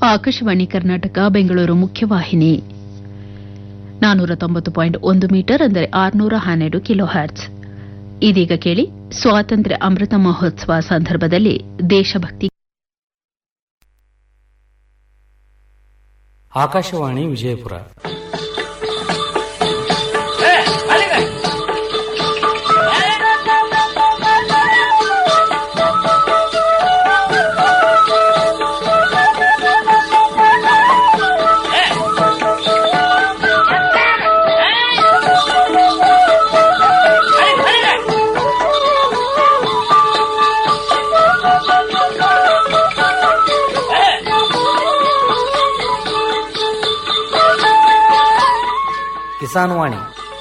ಆಕಾಶವಾಣಿ ಕರ್ನಾಟಕ ಬೆಂಗಳೂರು ಮುಖ್ಯವಾಹಿನಿ ನಾನೂರ ತೊಂಬತ್ತು ಪಾಯಿಂಟ್ ಒಂದು ಮೀಟರ್ ಅಂದರೆ ಆರುನೂರ ಹನ್ನೆರಡು ಕಿಲೋ ಹರ್ಟ್ಸ್ ಇದೀಗ ಕೇಳಿ ಸ್ವಾತಂತ್ರ್ಯ ಅಮೃತ ಮಹೋತ್ಸವ ಸಂದರ್ಭದಲ್ಲಿ ದೇಶಭಕ್ತಿ ಆಕಾಶವಾಣಿ ವಿಜಯಪುರ ಕಿಸಾನ್ ವಾಣಿ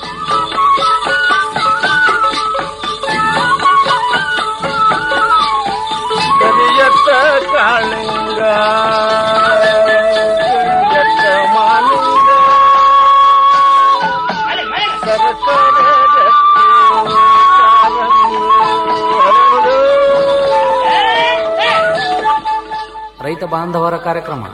ಕರಿಯತ್ತ ಕಾಳಿಂಗ ಕರಿಯತ್ತ ಮಾಲಿಂಗ ಸರಸರ ರತ್ನ ಕಾಲಂಗಿ ಹರಳು. ರೈತ ಬಾಂಧವರ ಕಾರ್ಯಕ್ರಮ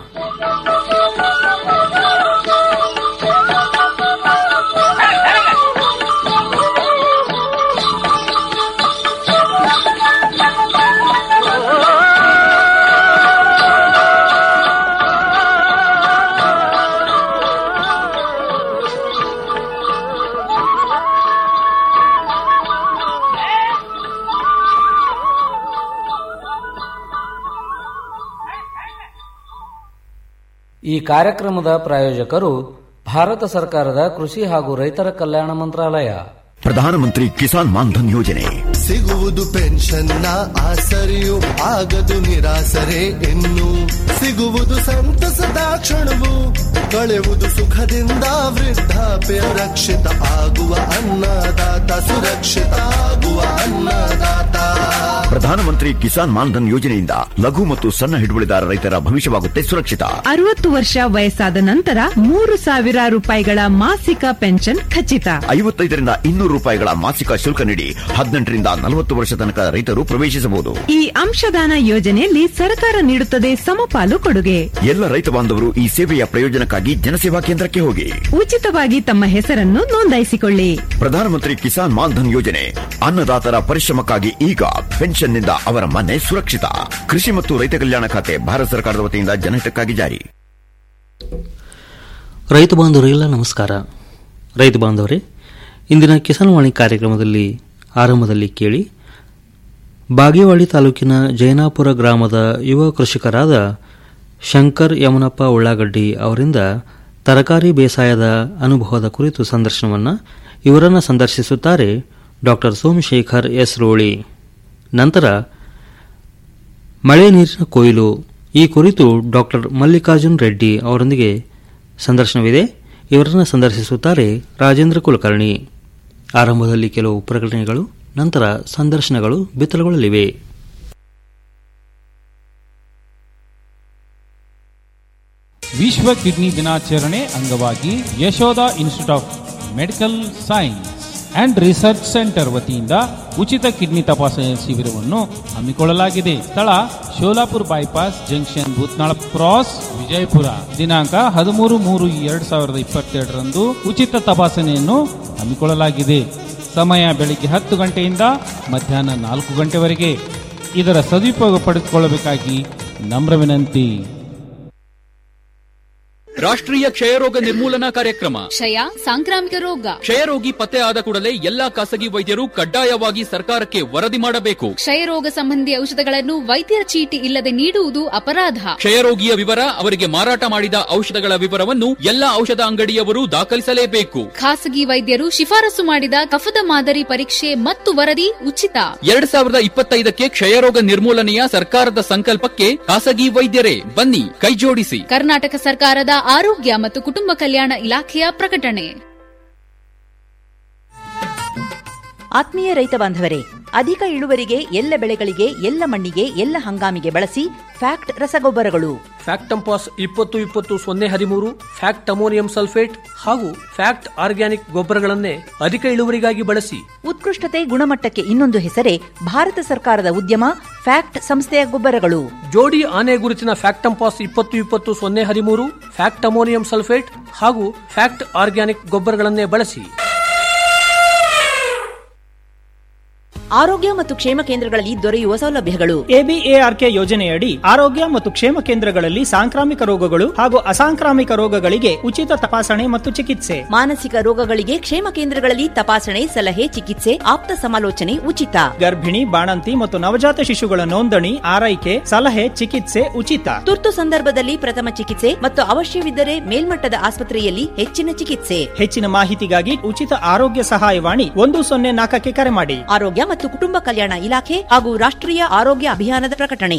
ಈ ಕಾರ್ಯಕ್ರಮದ ಪ್ರಾಯೋಜಕರು ಭಾರತ ಸರ್ಕಾರದ ಕೃಷಿ ಹಾಗೂ ರೈತರ ಕಲ್ಯಾಣ ಮಂತ್ರಾಲಯ ಪ್ರಧಾನಮಂತ್ರಿ ಕಿಸಾನ್ ಮಾನ್ಧನ್ ಯೋಜನೆ ಸಿಗುವುದು ಪೆನ್ಷನ್ನ ಆಸರೆಯು ಆಗದು ನಿರಾಸರೆ ಇನ್ನು ಸಿಗುವುದು ಸಂತಸದ ಕ್ಷಣವು ಕಳೆವುದು ಸುಖದಿಂದ ವೃದ್ಧಾಪ್ಯ ರಕ್ಷಿತ ಆಗುವ ಅನ್ನದಾತ ಸುರಕ್ಷಿತ ಆಗುವ ಅನ್ನದಾತ ಪ್ರಧಾನಮಂತ್ರಿ ಕಿಸಾನ್ ಮಾನ್ಧನ್ ಯೋಜನೆಯಿಂದ ಲಘು ಮತ್ತು ಸಣ್ಣ ಹಿಡುವಳಿದಾರ ರೈತರ ಭವಿಷ್ಯವಾಗುತ್ತೆ ಸುರಕ್ಷಿತ ಅರವತ್ತು ವರ್ಷ ವಯಸ್ಸಾದ ನಂತರ ಮೂರು ಸಾವಿರ ರೂಪಾಯಿಗಳ ಮಾಸಿಕ ಪೆನ್ಷನ್ ಖಚಿತ ಐವತ್ತೈದರಿಂದ ಇನ್ನೂರು ರೂಪಾಯಿಗಳ ಮಾಸಿಕ ಶುಲ್ಕ ನೀಡಿ ಹದಿನೆಂಟರಿಂದ ನಲವತ್ತು ವರ್ಷ ತನಕ ರೈತರು ಪ್ರವೇಶಿಸಬಹುದು ಈ ಅಂಶದಾನ ಯೋಜನೆಯಲ್ಲಿ ಸರ್ಕಾರ ನೀಡುತ್ತದೆ ಸಮಪಾಲು ಕೊಡುಗೆ ಎಲ್ಲ ರೈತ ಬಾಂಧವರು ಈ ಸೇವೆಯ ಪ್ರಯೋಜನಕ್ಕಾಗಿ ಜನಸೇವಾ ಕೇಂದ್ರಕ್ಕೆ ಹೋಗಿ ಉಚಿತವಾಗಿ ತಮ್ಮ ಹೆಸರನ್ನು ನೋಂದಾಯಿಸಿಕೊಳ್ಳಿ ಪ್ರಧಾನಮಂತ್ರಿ ಕಿಸಾನ್ ಮಾನ್ಧನ್ ಯೋಜನೆ ಅನ್ನದಾತರ ಪರಿಶ್ರಮಕ್ಕಾಗಿ ಈಗ ಪೆನ್ಷನ್ನಿಂದ ಅವರ ಮನೆ ಸುರಕ್ಷಿತ ಕೃಷಿ ಮತ್ತು ರೈತ ಕಲ್ಯಾಣ ಖಾತೆ ಭಾರತ ಸರ್ಕಾರದ ವತಿಯಿಂದ ಜನಹಿತಕ್ಕಾಗಿ ಜಾರಿ ರೈತ ಬಾಂಧವರಿಗೆಲ್ಲ ನಮಸ್ಕಾರ ರೈತ ಬಾಂಧವರೇ ಇಂದಿನ ಕಿಸಾನ್ ವಾಣಿ ಕಾರ್ಯಕ್ರಮದಲ್ಲಿ ಆರಂಭದಲ್ಲಿ ಕೇಳಿ ಬಾಗೇವಾಡಿ ತಾಲೂಕಿನ ಜೈನಾಪುರ ಗ್ರಾಮದ ಯುವ ಕೃಷಿಕರಾದ ಶಂಕರ್ ಯಮನಪ್ಪ ಉಳ್ಳಾಗಡ್ಡಿ ಅವರಿಂದ ತರಕಾರಿ ಬೇಸಾಯದ ಅನುಭವದ ಕುರಿತು ಸಂದರ್ಶನವನ್ನು ಇವರನ್ನು ಸಂದರ್ಶಿಸುತ್ತಾರೆ ಡಾಕ್ಟರ್ ಸೋಮಶೇಖರ್ ಎಸ್ ರೋಳಿ ನಂತರ ಮಳೆ ನೀರಿನ ಕೊಯ್ಲು ಈ ಕುರಿತು ಡಾಕ್ಟರ್ ಮಲ್ಲಿಕಾರ್ಜುನ್ ರೆಡ್ಡಿ ಅವರೊಂದಿಗೆ ಸಂದರ್ಶನವಿದೆ ಇವರನ್ನು ಸಂದರ್ಶಿಸುತ್ತಾರೆ ರಾಜೇಂದ್ರ ಕುಲಕರ್ಣಿ ಆರಂಭದಲ್ಲಿ ಕೆಲವು ಪ್ರಕಟಣೆಗಳು ನಂತರ ಸಂದರ್ಶನಗಳು ಬಿತ್ತಲುಗೊಳ್ಳಲಿವೆ ವಿಶ್ವ ಕಿಡ್ನಿ ದಿನಾಚರಣೆ ಅಂಗವಾಗಿ Yashoda institute of medical science and research centre ವತಿಯಿಂದ ಉಚಿತ ಕಿಡ್ನಿ ತಪಾಸಣೆ ಶಿಬಿರವನ್ನು ಹಮ್ಮಿಕೊಳ್ಳಲಾಗಿದೆ ಸ್ಥಳ Solapur bypass junction Bhutnal cross Vijayapura ದಿನಾಂಕ ಹದಿಮೂರು ಮೂರು ಎರಡ್ ಸಾವಿರದ ಇಪ್ಪತ್ತೆರಡರಂದು ಉಚಿತ ತಪಾಸಣೆಯನ್ನು ಹಮ್ಮಿಕೊಳ್ಳಲಾಗಿದೆ ಸಮಯ ಬೆಳಿಗ್ಗೆ ಹತ್ತು ಗಂಟೆಯಿಂದ ಮಧ್ಯಾಹ್ನ ನಾಲ್ಕು ಗಂಟೆವರೆಗೆ ಇದರ ಸದುಪಯೋಗ ಪಡೆದುಕೊಳ್ಳಬೇಕಾಗಿ ನಮ್ರ ವಿನಂತಿ ರಾಷ್ಟ್ರೀಯ ಕ್ಷಯರೋಗ ನಿರ್ಮೂಲನಾ ಕಾರ್ಯಕ್ರಮ ಕ್ಷಯ ಸಾಂಕ್ರಾಮಿಕ ರೋಗ ಕ್ಷಯರೋಗಿ ಪತ್ತೆ ಆದ ಕೂಡಲೇ ಎಲ್ಲಾ ಖಾಸಗಿ ವೈದ್ಯರು ಕಡ್ಡಾಯವಾಗಿ ಸರ್ಕಾರಕ್ಕೆ ವರದಿ ಮಾಡಬೇಕು ಕ್ಷಯರೋಗ ಸಂಬಂಧಿ ಔಷಧಗಳನ್ನು ವೈದ್ಯರ ಚೀಟಿ ಇಲ್ಲದೆ ನೀಡುವುದು ಅಪರಾಧ ಕ್ಷಯರೋಗಿಯ ವಿವರ ಅವರಿಗೆ ಮಾರಾಟ ಮಾಡಿದ ಔಷಧಗಳ ವಿವರವನ್ನು ಎಲ್ಲಾ ಔಷಧ ಅಂಗಡಿಯವರು ದಾಖಲಿಸಲೇಬೇಕು ಖಾಸಗಿ ವೈದ್ಯರು ಶಿಫಾರಸು ಮಾಡಿದ ಕಫದ ಮಾದರಿ ಪರೀಕ್ಷೆ ಮತ್ತು ವರದಿ ಉಚಿತ ಎರಡ್ ಸಾವಿರದ ಇಪ್ಪತ್ತೈದಕ್ಕೆ ಕ್ಷಯರೋಗ ನಿರ್ಮೂಲನೆಯ ಸರ್ಕಾರದ ಸಂಕಲ್ಪಕ್ಕೆ ಖಾಸಗಿ ವೈದ್ಯರೇ ಬನ್ನಿ ಕೈಜೋಡಿಸಿ ಕರ್ನಾಟಕ ಸರ್ಕಾರದ ಆರೋಗ್ಯ ಮತ್ತು ಕುಟುಂಬ ಕಲ್ಯಾಣ ಇಲಾಖೆಯ ಪ್ರಕಟಣೆ ಆತ್ಮೀಯ ರೈತ ಬಾಂಧವರೇ ಅಧಿಕ ಇಳುವರಿಗೆ ಎಲ್ಲ ಬೆಳೆಗಳಿಗೆ ಎಲ್ಲ ಮಣ್ಣಿಗೆ ಎಲ್ಲ ಹಂಗಾಮಿಗೆ ಬಳಸಿ ಫ್ಯಾಕ್ಟ್ ರಸಗೊಬ್ಬರಗಳು ಫ್ಯಾಕ್ಟಂಪಾಸ್ ಇಪ್ಪತ್ತು ಇಪ್ಪತ್ತು ಸೊನ್ನೆ ಹದಿಮೂರು ಫ್ಯಾಕ್ಟ್ ಅಮೋನಿಯಂ ಸಲ್ಫೇಟ್ ಹಾಗೂ ಫ್ಯಾಕ್ಟ್ ಆರ್ಗ್ಯಾನಿಕ್ ಗೊಬ್ಬರಗಳನ್ನೇ ಅಧಿಕ ಇಳುವರಿಗಾಗಿ ಬಳಸಿ ಉತ್ಕೃಷ್ಟತೆ ಗುಣಮಟ್ಟಕ್ಕೆ ಇನ್ನೊಂದು ಹೆಸರೇ ಭಾರತ ಸರ್ಕಾರದ ಉದ್ಯಮ ಫ್ಯಾಕ್ಟ್ ಸಂಸ್ಥೆಯ ಗೊಬ್ಬರಗಳು ಜೋಡಿ ಆನೆ ಗುರುತಿನ ಫ್ಯಾಕ್ಟಂಪಾಸ್ ಇಪ್ಪತ್ತು ಇಪ್ಪತ್ತು ಸೊನ್ನೆ ಹದಿಮೂರು ಫ್ಯಾಕ್ಟ್ ಅಮೋನಿಯಂ ಸಲ್ಫೇಟ್ ಹಾಗೂ ಫ್ಯಾಕ್ಟ್ ಆರ್ಗ್ಯಾನಿಕ್ ಗೊಬ್ಬರಗಳನ್ನೇ ಬಳಸಿ ಆರೋಗ್ಯ ಮತ್ತು ಕ್ಷೇಮ ಕೇಂದ್ರಗಳಲ್ಲಿ ದೊರೆಯುವ ಸೌಲಭ್ಯಗಳು ಎಬಿಎಆರ್ಕೆ ಯೋಜನೆಯಡಿ ಆರೋಗ್ಯ ಮತ್ತು ಕ್ಷೇಮ ಕೇಂದ್ರಗಳಲ್ಲಿ ಸಾಂಕ್ರಾಮಿಕ ರೋಗಗಳು ಹಾಗೂ ಅಸಾಂಕ್ರಾಮಿಕ ರೋಗಗಳಿಗೆ ಉಚಿತ ತಪಾಸಣೆ ಮತ್ತು ಚಿಕಿತ್ಸೆ ಮಾನಸಿಕ ರೋಗಗಳಿಗೆ ಕ್ಷೇಮ ಕೇಂದ್ರಗಳಲ್ಲಿ ತಪಾಸಣೆ ಸಲಹೆ ಚಿಕಿತ್ಸೆ ಆಪ್ತ ಸಮಾಲೋಚನೆ ಉಚಿತ ಗರ್ಭಿಣಿ ಬಾಣಂತಿ ಮತ್ತು ನವಜಾತ ಶಿಶುಗಳ ನೋಂದಣಿ ಆರೈಕೆ ಸಲಹೆ ಚಿಕಿತ್ಸೆ ಉಚಿತ ತುರ್ತು ಸಂದರ್ಭದಲ್ಲಿ ಪ್ರಥಮ ಚಿಕಿತ್ಸೆ ಮತ್ತು ಅವಶ್ಯವಿದ್ದರೆ ಮೇಲ್ಮಟ್ಟದ ಆಸ್ಪತ್ರೆಯಲ್ಲಿ ಹೆಚ್ಚಿನ ಚಿಕಿತ್ಸೆ ಹೆಚ್ಚಿನ ಮಾಹಿತಿಗಾಗಿ ಉಚಿತ ಆರೋಗ್ಯ ಸಹಾಯವಾಣಿ ಒಂದು ಸೊನ್ನೆ ನಾಲ್ಕಕ್ಕೆ ಕರೆ ಮಾಡಿ ಆರೋಗ್ಯ ಮತ್ತು ಕುಟುಂಬ ಕಲ್ಯಾಣ ಇಲಾಖೆ ಹಾಗೂ ರಾಷ್ಟ್ರೀಯ ಆರೋಗ್ಯ ಅಭಿಯಾನದ ಪ್ರಕಟಣೆ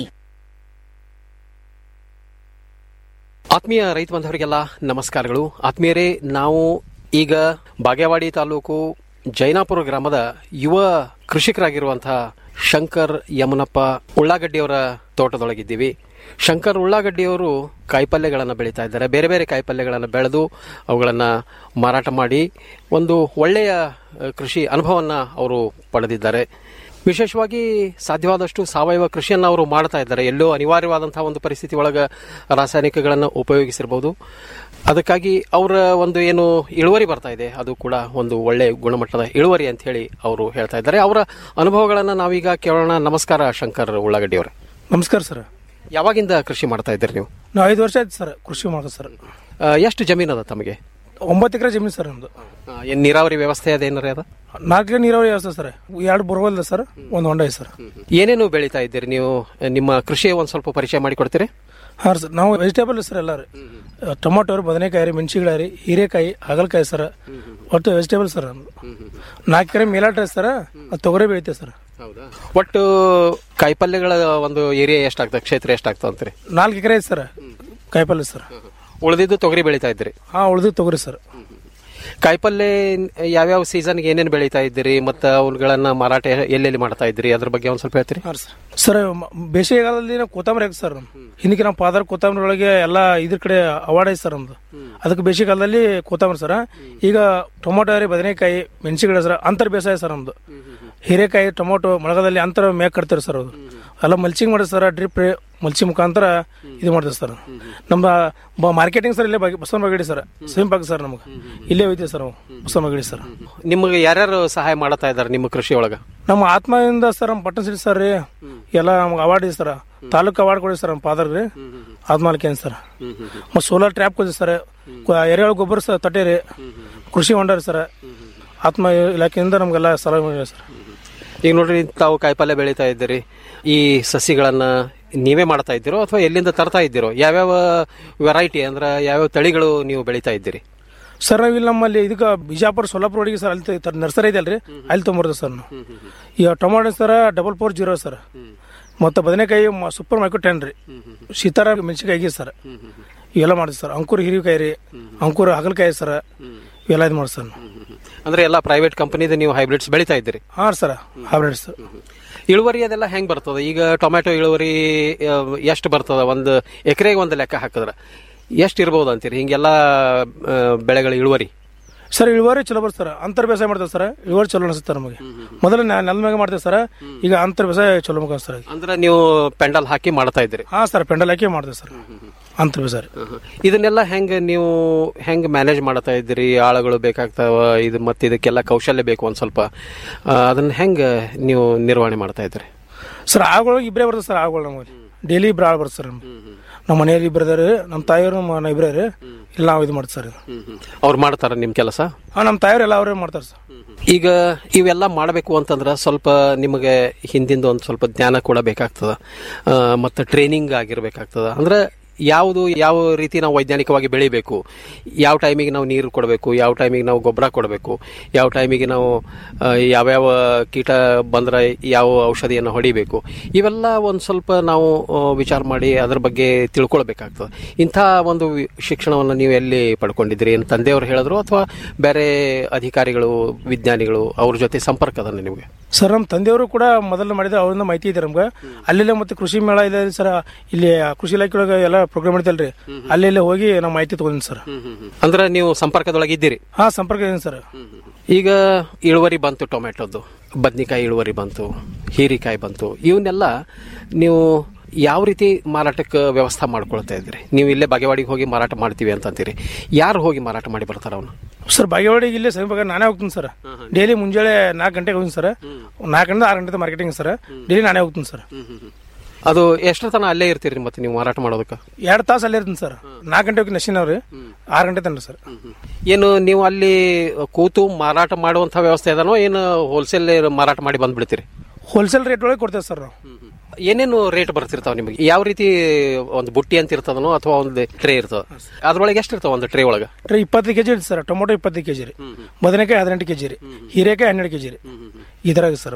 ಆತ್ಮೀಯ ರೈತ ಬಾಂಧವರಿಗೆಲ್ಲ ನಮಸ್ಕಾರಗಳು ಆತ್ಮೀಯರೇ ನಾವು ಈಗ ಬಾಗೇವಾಡಿ ತಾಲೂಕು ಜೈನಾಪುರ ಗ್ರಾಮದ ಯುವ ಕೃಷಿಕರಾಗಿರುವಂತಹ ಶಂಕರ್ ಯಮನಪ್ಪ ಉಳ್ಳಾಗಡ್ಡಿಯವರ ತೋಟದೊಳಗಿದ್ದೀವಿ ಶಂಕರ್ ಉಳ್ಳಾಗಡ್ಡಿಯವರು ಕಾಯಿಪಲ್ಯಗಳನ್ನು ಬೆಳೀತಾ ಇದ್ದಾರೆ ಬೇರೆ ಬೇರೆ ಕಾಯಿಪಲ್ಯಗಳನ್ನು ಬೆಳೆದು ಅವುಗಳನ್ನು ಮಾರಾಟ ಮಾಡಿ ಒಂದು ಒಳ್ಳೆಯ ಅ, ಕೃಷಿ ಅನುಭವವನ್ನು ಅವರು ಪಡೆದಿದ್ದಾರೆ ವಿಶೇಷವಾಗಿ ಸಾಧ್ಯವಾದಷ್ಟು ಸಾವಯವ ಕೃಷಿಯನ್ನು ಅವರು ಮಾಡ್ತಾ ಇದ್ದಾರೆ ಎಲ್ಲೋ ಅನಿವಾರ್ಯವಾದಂತಹ ಒಂದು ಪರಿಸ್ಥಿತಿ ಒಳಗೆ ರಾಸಾಯನಿಕಗಳನ್ನು ಉಪಯೋಗಿಸಿರಬಹುದು ಅದಕ್ಕಾಗಿ ಅವರ ಒಂದು ಏನು ಇಳುವರಿ ಬರ್ತಾ ಇದೆ ಅದು ಕೂಡ ಒಂದು ಒಳ್ಳೆ ಗುಣಮಟ್ಟದ ಇಳುವರಿ ಅಂತ ಹೇಳಿ ಅವರು ಹೇಳ್ತಾ ಇದ್ದಾರೆ ಅವರ ಅನುಭವಗಳನ್ನು ನಾವೀಗ ಕೇಳೋಣ ನಮಸ್ಕಾರ ಶಂಕರ್ ಉಳ್ಳಾಗಡ್ಡಿ ಅವರೇ ನಮಸ್ಕಾರ ಸರ್ ಯಾವಾಗಿಂದ ಕೃಷಿ ಮಾಡ್ತಾ ಇದ್ದೀರಿ ನೀವು ನಾವು ಐದು ವರ್ಷ ಆಯ್ತು ಸರ್ ಕೃಷಿ ಮಾಡೋದು ಸರ್ ಆ, ಎಷ್ಟು ಜಮೀನು ಅದ ತಮಗೆ ಒಂಬತ್ತು ಎಕರೆ ಜಮೀನು ಸರ್ ನಮ್ದು ಆ, ಏನ್ ನೀರಾವರಿ ವ್ಯವಸ್ಥೆ ಅದ ಏನಾರ ಅದ ನಾಲ್ಕು ಎಕರೆ ನೀರಾವರಿ ವ್ಯವಸ್ಥೆ ಸರ್ ಎರಡು ಬೋರ್ವೆಲ್ ಇದೆ ಸರ್ ಒಂದು ಹೊಂಡ ಇದೆ ಸರ್ ಏನೇನು ಬೆಳೀತಾ ಇದ್ದೀರಿ ನೀವು ನಿಮ್ಮ ಕೃಷಿಯ ಒಂದು ಸ್ವಲ್ಪ ಪರಿಚಯ ಮಾಡಿಕೊಡ್ತೀರಿ ಹಾಂ ಸರ್ ನಾವು ವೆಜಿಟೇಬಲ್ ಸರ್ ಎಲ್ಲ ರೀ ಟೊಮೊಟೊ ರೀ ಬದನೆಕಾಯಿ ರೀ ಮೆಣಸಿನ್ಕಾಯಿ ರೀ ಹೀರೆಕಾಯಿ ಹಾಗಲಕಾಯಿ ಸರ್ ಒಟ್ಟು ವೆಜಿಟೇಬಲ್ ಸರ್ ನಮ್ದು ನಾಲ್ಕು ಎಕರೆ ಮೇಲಾಟ ಇದೆ ಸರ್ ಅದು ತೊಗರಿ ಬೆಳಿತೀವಿ ಸರ್ ಒಟ್ಟು ಕಾಯಿಪಲ್ಯಗಳ ಒಂದು ಏರಿಯಾ ಎಷ್ಟಾಗ್ತದೆ ಕ್ಷೇತ್ರ ಎಷ್ಟಾಗ್ತದೆ ಅಂತೀರಿ ನಾಲ್ಕು ಎಕರೆ ಐತೆ ಸರ್ ಕಾಯಿಪಲ್ಲೆ ಸರ್ ಉಳಿದಿದ್ದು ತೊಗರಿ ಬೆಳೀತಾ ಇದ್ದೀರಿ ಹಾಂ ಉಳಿದು ತೊಗರಿ ಸರ್ ಕಾಯಿಪಲ್ಯ ಯಾವ್ಯಾವ ಸೀಸನ್ಗೆ ಏನೇನು ಬೆಳೀತಾ ಇದ್ದೀರಿ ಮತ್ತು ಅವುಗಳನ್ನ ಮಾರಾಟ ಎಲ್ಲೆಲ್ಲಿ ಮಾಡ್ತಾ ಇದ್ದೀರಿ ಅದ್ರ ಬಗ್ಗೆ ಒಂದು ಸ್ವಲ್ಪ ಹೇಳ್ತೀರಿ ಸರ್ ಮ- ಬೇಸಿಗೆಗಾಲದಲ್ಲಿ ನಾವು ಕೊತ್ತಂಬರಿ ಹಾಕಿ ಸರ್ ಹಿಂದಕ್ಕೆ ನಮ್ಮ ಪಾದರ್ ಕೊತ್ತಂಬರಿ ಒಳಗೆ ಎಲ್ಲ ಇದ್ರ ಕಡೆ ಅವಾರ್ಡ್ ಐತೆ ಸರ್ ನಮ್ದು ಅದಕ್ಕೆ ಬೇಸಿಗೆಗಾಲದಲ್ಲಿ ಕೊತ್ತಂಬರಿ ಸರ್ ಈಗ ಟೊಮೊಟೊ ರೀ ಬದನೆಕಾಯಿ ಮೆಣಸಿನಕಾಯಿ ಸರ್ ಅಂತರ್ ಬೇಸಾಯ ಸರ್ ನಮ್ದು ಹೀರೆಕಾಯಿ ಟೊಮೊಟೊ ಮಳೆಗಾಲದಲ್ಲಿ ಅಂತರ ಮೇಕ್ ಕಟ್ತಾರೆ ಸರ್ ಅದು ಎಲ್ಲ ಮಲ್ಚಿಂಗ್ ಮಾಡಿದೆ ಸರ್ ಡ್ರಿಪ್ ಮಲ್ಚಿ ಮುಖಾಂತರ ಇದು ಮಾಡ್ತೀವಿ ಸರ್ ನಮ್ಮ ಮಾರ್ಕೆಟಿಂಗ್ ಸರ್ ಇಲ್ಲೇ ಬಾಗಿ ಬಸವನ ಬಗಡಿ ಸರ್ ಸಿಂಪಾಗಿ ಸರ್ ನಮಗೆ ಇಲ್ಲೇ ಹೋಯ್ತೀವಿ ಸರ್ ನಾವು ಬಸವನ ಬಗಡಿ ಸರ್ ನಿಮಗೆ ಯಾರ್ಯಾರು ಸಹಾಯ ಮಾಡ್ತಾ ಇದ್ದಾರೆ ನಿಮ್ಮ ಕೃಷಿ ಒಳಗ ನಮ್ಮ ಆತ್ಮದಿಂದ ಸರ್ ನಮ್ಮ ಪಟ್ಟಣ ಸಿಟಿ ಸರ್ ರೀ ಎಲ್ಲ ನಮ್ಗೆ ಅವಾರ್ಡ್ ಇದೆ ಸರ್ ತಾಲೂಕು ಅವಾರ್ಡ್ ಕೊಡಿ ಸರ್ ನಮ್ಮ ಫಾದರ್ ರೀ ಆತ್ಮಾಲಿಕೆ ಸರ್ ಮತ್ತು ಸೋಲಾರ್ ಟ್ರ್ಯಾಪ್ ಕೊಡಿ ಸರ್ ಎರೆಹುಳ ಗೊಬ್ಬರ ಸರ್ ತಟ್ಟೆ ರೀ ಕೃಷಿ ಹೊಂಡ ರೀ ಸರ್ ಆತ್ಮ ಇಲಾಖೆಯಿಂದ ನಮಗೆಲ್ಲ ಸಲಹೆ ಮಾಡಿದೆ ಸರ್ ಈಗ ನೋಡ್ರಿ ತಾವು ಕಾಯಿಪಲ್ಯ ಬೆಳೀತಾ ಇದ್ದೀರಿ ಈ ಸಸಿಗಳನ್ನ ನೀವೇ ಮಾಡ್ತಾ ಇದ್ದೀರೋ ಅಥವಾ ಎಲ್ಲಿಂದ ತರ್ತಾ ಇದ್ದೀರೋ ಯಾವ್ಯಾವ ವೆರೈಟಿ ಅಂದ್ರೆ ಯಾವ್ಯಾವ ತಳಿಗಳು ನೀವು ಬೆಳೀತಾ ಇದ್ದೀರಿ ಸರ್ ನಾವು ಇಲ್ಲಿ ನಮ್ಮಲ್ಲಿ ಇದಕ್ಕೆ ಬಿಜಾಪುರ ಸೊಲ್ಲಾಪುರ ಒಳಗೆ ಸರ್ ಅಲ್ಲಿ ತ- ನರ್ಸರಿ ಇದೆ ಅಲ್ರಿ ಅಲ್ಲಿ ತೊಗೊಂಬರ್ದು ಸರ್ ನಾವು ಈಗ tomato sir double four zero sir ಮತ್ತು ಬದನೆಕಾಯಿ ಸೂಪರ್ ಮೈಕ್ರೋ ಟೆನ್ ರೀ ಸೀತಾರ ಮೆಣಸಿನ್ಕಾಯಿ ಸರ್ ಇವೆಲ್ಲ ಮಾಡಿದ್ವಿ ಸರ್ ಅಂಕೂರ್ ಹಿರಿಕಾಯಿ ರೀ ಅಂಕೂರ್ ಹಾಗಲಕಾಯಿ ಸರ್ ಇವೆಲ್ಲ ಇದು ಮಾಡಿ ಸರ್ ನಾವು. ಅಂದ್ರೆ ಎಲ್ಲ ಪ್ರೈವೇಟ್ ಕಂಪನಿದ ನೀವು ಹೈಬ್ರಿಡ್ಸ್ ಬೆಳೀತಾ ಇದ್ದೀರಿ ಹಾಂ ಸರ್ ಹೈಬ್ರಿಡ್ ಸರ್ ಇಳುವರಿ ಅದೆಲ್ಲ ಹೆಂಗ್ ಬರ್ತದ ಈಗ ಟೊಮ್ಯಾಟೊ ಇಳುವರಿ ಎಷ್ಟು ಬರ್ತದ ಒಂದು ಎಕರೆಗೆ ಒಂದು ಲೆಕ್ಕ ಹಾಕಿದ್ರ ಎಷ್ಟು ಇರ್ಬೋದು ಅಂತೀರಿ ಹಿಂಗೆಲ್ಲ ಆ, ಬೆಳೆಗಳ ಇಳುವರಿ ಸರ್ ಇಳುವರಿ ಚಲೋ ಬರ್ತದೆ ಸರ್ ಅಂತರ್ ಬೇಸಾಯ ಮಾಡ್ತೇವೆ ಸರ್ ಇಳುವರಿ ಚಲೋ ಅನಿಸುತ್ತೆ ನಮಗೆ ಮೊದಲು ನಾ- ನೆಲದ ಮ್ಯಾಗ ಮಾಡ್ತೇವೆ ಸರ್ ಈಗ ಅಂತರ್ ಬೇಸಾಯ ಚಲೋ ಮುಖ ಸರ್ ಅಂದ್ರೆ ನೀವು ಪೆಂಡಲ್ ಹಾಕಿ ಮಾಡ್ತಾ ಇದ್ದೀರಿ ಹಾಂ ಸರ್ ಪೆಂಡಲ್ ಹಾಕಿ ಮಾಡ್ತೇವೆ ಸರ್ ಅಂತರ್ ಬೇಸಾಯ ಇದನ್ನೆಲ್ಲ ಹೆಂಗ್ ನೀವು ಹೆಂಗ್ ಮ್ಯಾನೇಜ್ ಮಾಡ್ತಾ ಇದ್ದೀರಿ ಆಳುಗಳು ಬೇಕಾಗ್ತಾವ ಇದು ಮತ್ತೆ ಇದಕ್ಕೆಲ್ಲ ಕೌಶಲ್ಯ ಬೇಕು ಒಂದ್ ಸ್ವಲ್ಪ ಆ, ಅದನ್ನ ಹೆಂಗ್ ನೀವು ನಿರ್ವಹಣೆ ಮಾಡ್ತಾ ಇದ್ದೀರಿ ಸರ್ ಆಳುಗಳು ಇಬ್ಬರೇ ಬರ್ತದೆ ಸರ್ ಆಳುಗಳು ನಮಗೆ ಡೈಲಿ ಇಬ್ಬರು ಆಳು ಬರ್ತದೆ ಸರ್ ನಮ್ಗೆ ನಮ್ಮ ಮನೆಯಲ್ಲಿ ಇಬ್ಬರು ಇದಾರೆ ನಮ್ಮ ತಾಯಿಯವರು ನಮ್ಮ ಇಬ್ಬರೇ ರೀ ಇಲ್ಲ ನಾವು ಇದು ಮಾಡ್ತೀವಿ ಸರ್ ಇದು ಅವ್ರು ಮಾಡ್ತಾರ ನಿಮ್ ಕೆಲಸ ಹಾಂ ನಮ್ಮ ತಾಯಿಯವರು ಎಲ್ಲ ಅವರೇ ಮಾಡ್ತಾರೆ ಸರ್ ಈಗ ಇವೆಲ್ಲ ಮಾಡಬೇಕು ಅಂತಂದ್ರೆ ಸ್ವಲ್ಪ ನಿಮಗೆ ಹಿಂದಿಂದ ಒಂದು ಸ್ವಲ್ಪ ಜ್ಞಾನ ಕೂಡ ಬೇಕಾಗ್ತದ ಆ, ಮತ್ತು ಟ್ರೈನಿಂಗ್ ಆಗಿರ್ಬೇಕಾಗ್ತದ ಅಂದ್ರೆ ಯಾವುದು ಯಾವ ರೀತಿ ನಾವು ವೈಜ್ಞಾನಿಕವಾಗಿ ಬೆಳಿಬೇಕು ಯಾವ ಟೈಮಿಗೆ ನಾವು ನೀರು ಕೊಡಬೇಕು ಯಾವ ಟೈಮಿಗೆ ನಾವು ಗೊಬ್ಬರ ಕೊಡಬೇಕು ಯಾವ ಟೈಮಿಗೆ ನಾವು ಆ, ಯಾವ್ಯಾವ ಕೀಟ ಬಂದ್ರೆ ಯಾವ ಔಷಧಿಯನ್ನು ಹೊಡಿಬೇಕು ಇವೆಲ್ಲ ಒಂದು ಸ್ವಲ್ಪ ನಾವು ಆ, ವಿಚಾರ ಮಾಡಿ ಅದ್ರ ಬಗ್ಗೆ ತಿಳ್ಕೊಳ್ಬೇಕಾಗ್ತದೆ ಇಂಥ ಒಂದು ವಿ- ಶಿಕ್ಷಣವನ್ನು ನೀವು ಎಲ್ಲಿ ಪಡ್ಕೊಂಡಿದ್ದೀರಿ ಏನು ತಂದೆಯವರು ಹೇಳಿದ್ರು ಅಥವಾ ಬೇರೆ ಅಧಿಕಾರಿಗಳು ವಿಜ್ಞಾನಿಗಳು ಅವ್ರ ಜೊತೆ ಸಂಪರ್ಕ ಅದ ನಿಮಗೆ ಸರ್ ನಮ್ಮ ತಂದೆಯವರು ಕೂಡ ಮೊದಲು ಮಾಡಿದ ಅವರಿಂದ ಮಾಹಿತಿ ಇದೆ ನಮ್ಗೆ ಅಲ್ಲೆಲ್ಲ ಮತ್ತೆ ಕೃಷಿ ಮೇಳ ಇದೆ ಸರ್ ಇಲ್ಲಿ ಕೃಷಿ ಇಲಾಖೆ ಒಳಗೆ ಎಲ್ಲ ಪ್ರೋಗ್ರಾಮ್ ನಡೀತಲ್ರಿ ಅಲ್ಲೆಲ್ಲ ಹೋಗಿ ನಾವು ಮಾಹಿತಿ ತಗೊಂಡಿನಿ ಸರ್ ಅಂದ್ರೆ ನೀವು ಸಂಪರ್ಕದೊಳಗೆ ಇದ್ದೀರಿ ಹಾ ಸಂಪರ್ಕ ಇದೆ ಸರ್ ಈಗ ಇಳುವರಿ ಬಂತು ಟೊಮೆಟೊದ್ದು ಬದ್ನಿಕಾಯಿ ಇಳುವರಿ ಬಂತು ಹೀರಿಕಾಯಿ ಬಂತು ಇವನ್ನೆಲ್ಲ ನೀವು ಯಾವ ರೀತಿ ಮಾರಾಟಕ್ಕೆ ವ್ಯವಸ್ಥೆ ಮಾಡ್ಕೊಳ್ತಾ ಇದ್ರಿ ನೀವು ಇಲ್ಲೇ ಬಾಗೇವಾಡಿಗೆ ಹೋಗಿ ಮಾರಾಟ ಮಾಡ್ತೀವಿ ಅಂತಂತೀರಿ ಯಾರು ಹೋಗಿ ಮಾರಾಟ ಮಾಡಿ ಬರ್ತಾರ ಅವನು ಸರ್ ಬಾಗೇವಾಡಿಗೆ ಇಲ್ಲೇ ಸಮೀಪ ನಾನೇ ಹೋಗ್ತೀನಿ ಸರ್ ಡೈಲಿ ಮುಂಜಾನೆ ನಾಲ್ಕು ಗಂಟೆಗೆ ಹೋಗ್ತೀನಿ ಸರ್ ನಾಲ್ಕು ಗಂಟೆ ಆರು ಗಂಟೆ ಮಾರ್ಕೆಟಿಂಗ್ ಸರ್ ಡೈಲಿ ನಾನೇ ಹೋಗ್ತೀನಿ ಸರ್ ಅದು ಎಷ್ಟರ ತನ ಅಲ್ಲೇ ಇರ್ತೀರಿ ಮತ್ತೆ ನೀವು ಮಾರಾಟ ಮಾಡೋದಕ್ಕೆ ಎರಡು ತಾಸು ಅಲ್ಲೇ ಇರ್ತೀನಿ ಸರ್ ನಾಲ್ಕು ಗಂಟೆ ಹೋಗಿ ನಶಿನವ್ರಿ ಆರು ಗಂಟೆ ತನಕ ಸರ್ ಏನು ನೀವು ಅಲ್ಲಿ ಕೂತು ಮಾರಾಟ ಮಾಡುವಂತ ವ್ಯವಸ್ಥೆ ಅದನೋ ಏನು ಹೋಲ್ಸೇಲ್ ಮಾರಾಟ ಮಾಡಿ ಬಂದ್ಬಿಡ್ತೀರಿ ಹೋಲ್ಸೇಲ್ ರೇಟ್ ಒಳಗೆ ಕೊಡ್ತೇವೆ ಸರ್ ನಾವು ಏನೇನು ರೇಟ್ ಬರ್ತಿರ್ತಾವ ನಿಮಗೆ ಯಾವ ರೀತಿ ಒಂದು ಬುಟ್ಟಿ ಅಂತ ಇರ್ತದನೋ ಅಥವಾ ಒಂದು ಟ್ರೇ ಇರ್ತದ ಅದ್ರೊಳಗೆ ಎಷ್ಟು ಇರ್ತಾವ ಒಂದು ಟ್ರೇ ಒಳಗೆ ಟ್ರೇ ಇಪ್ಪತ್ತು ಕೆಜಿ ಇರುತ್ತೆ ಸರ್ ಟೊಮೊಟೊ ಇಪ್ಪತ್ತು ಕೆಜಿ ರೀ ಬದನೆಕಾಯಿ ಹದಿನೆಂಟು ಕೆಜಿ ರೀ ಹೀರೆಕಾಯಿ ಹನ್ನೆರಡು ಕೆಜಿ ರೀ ಈ ಥರ ಸರ್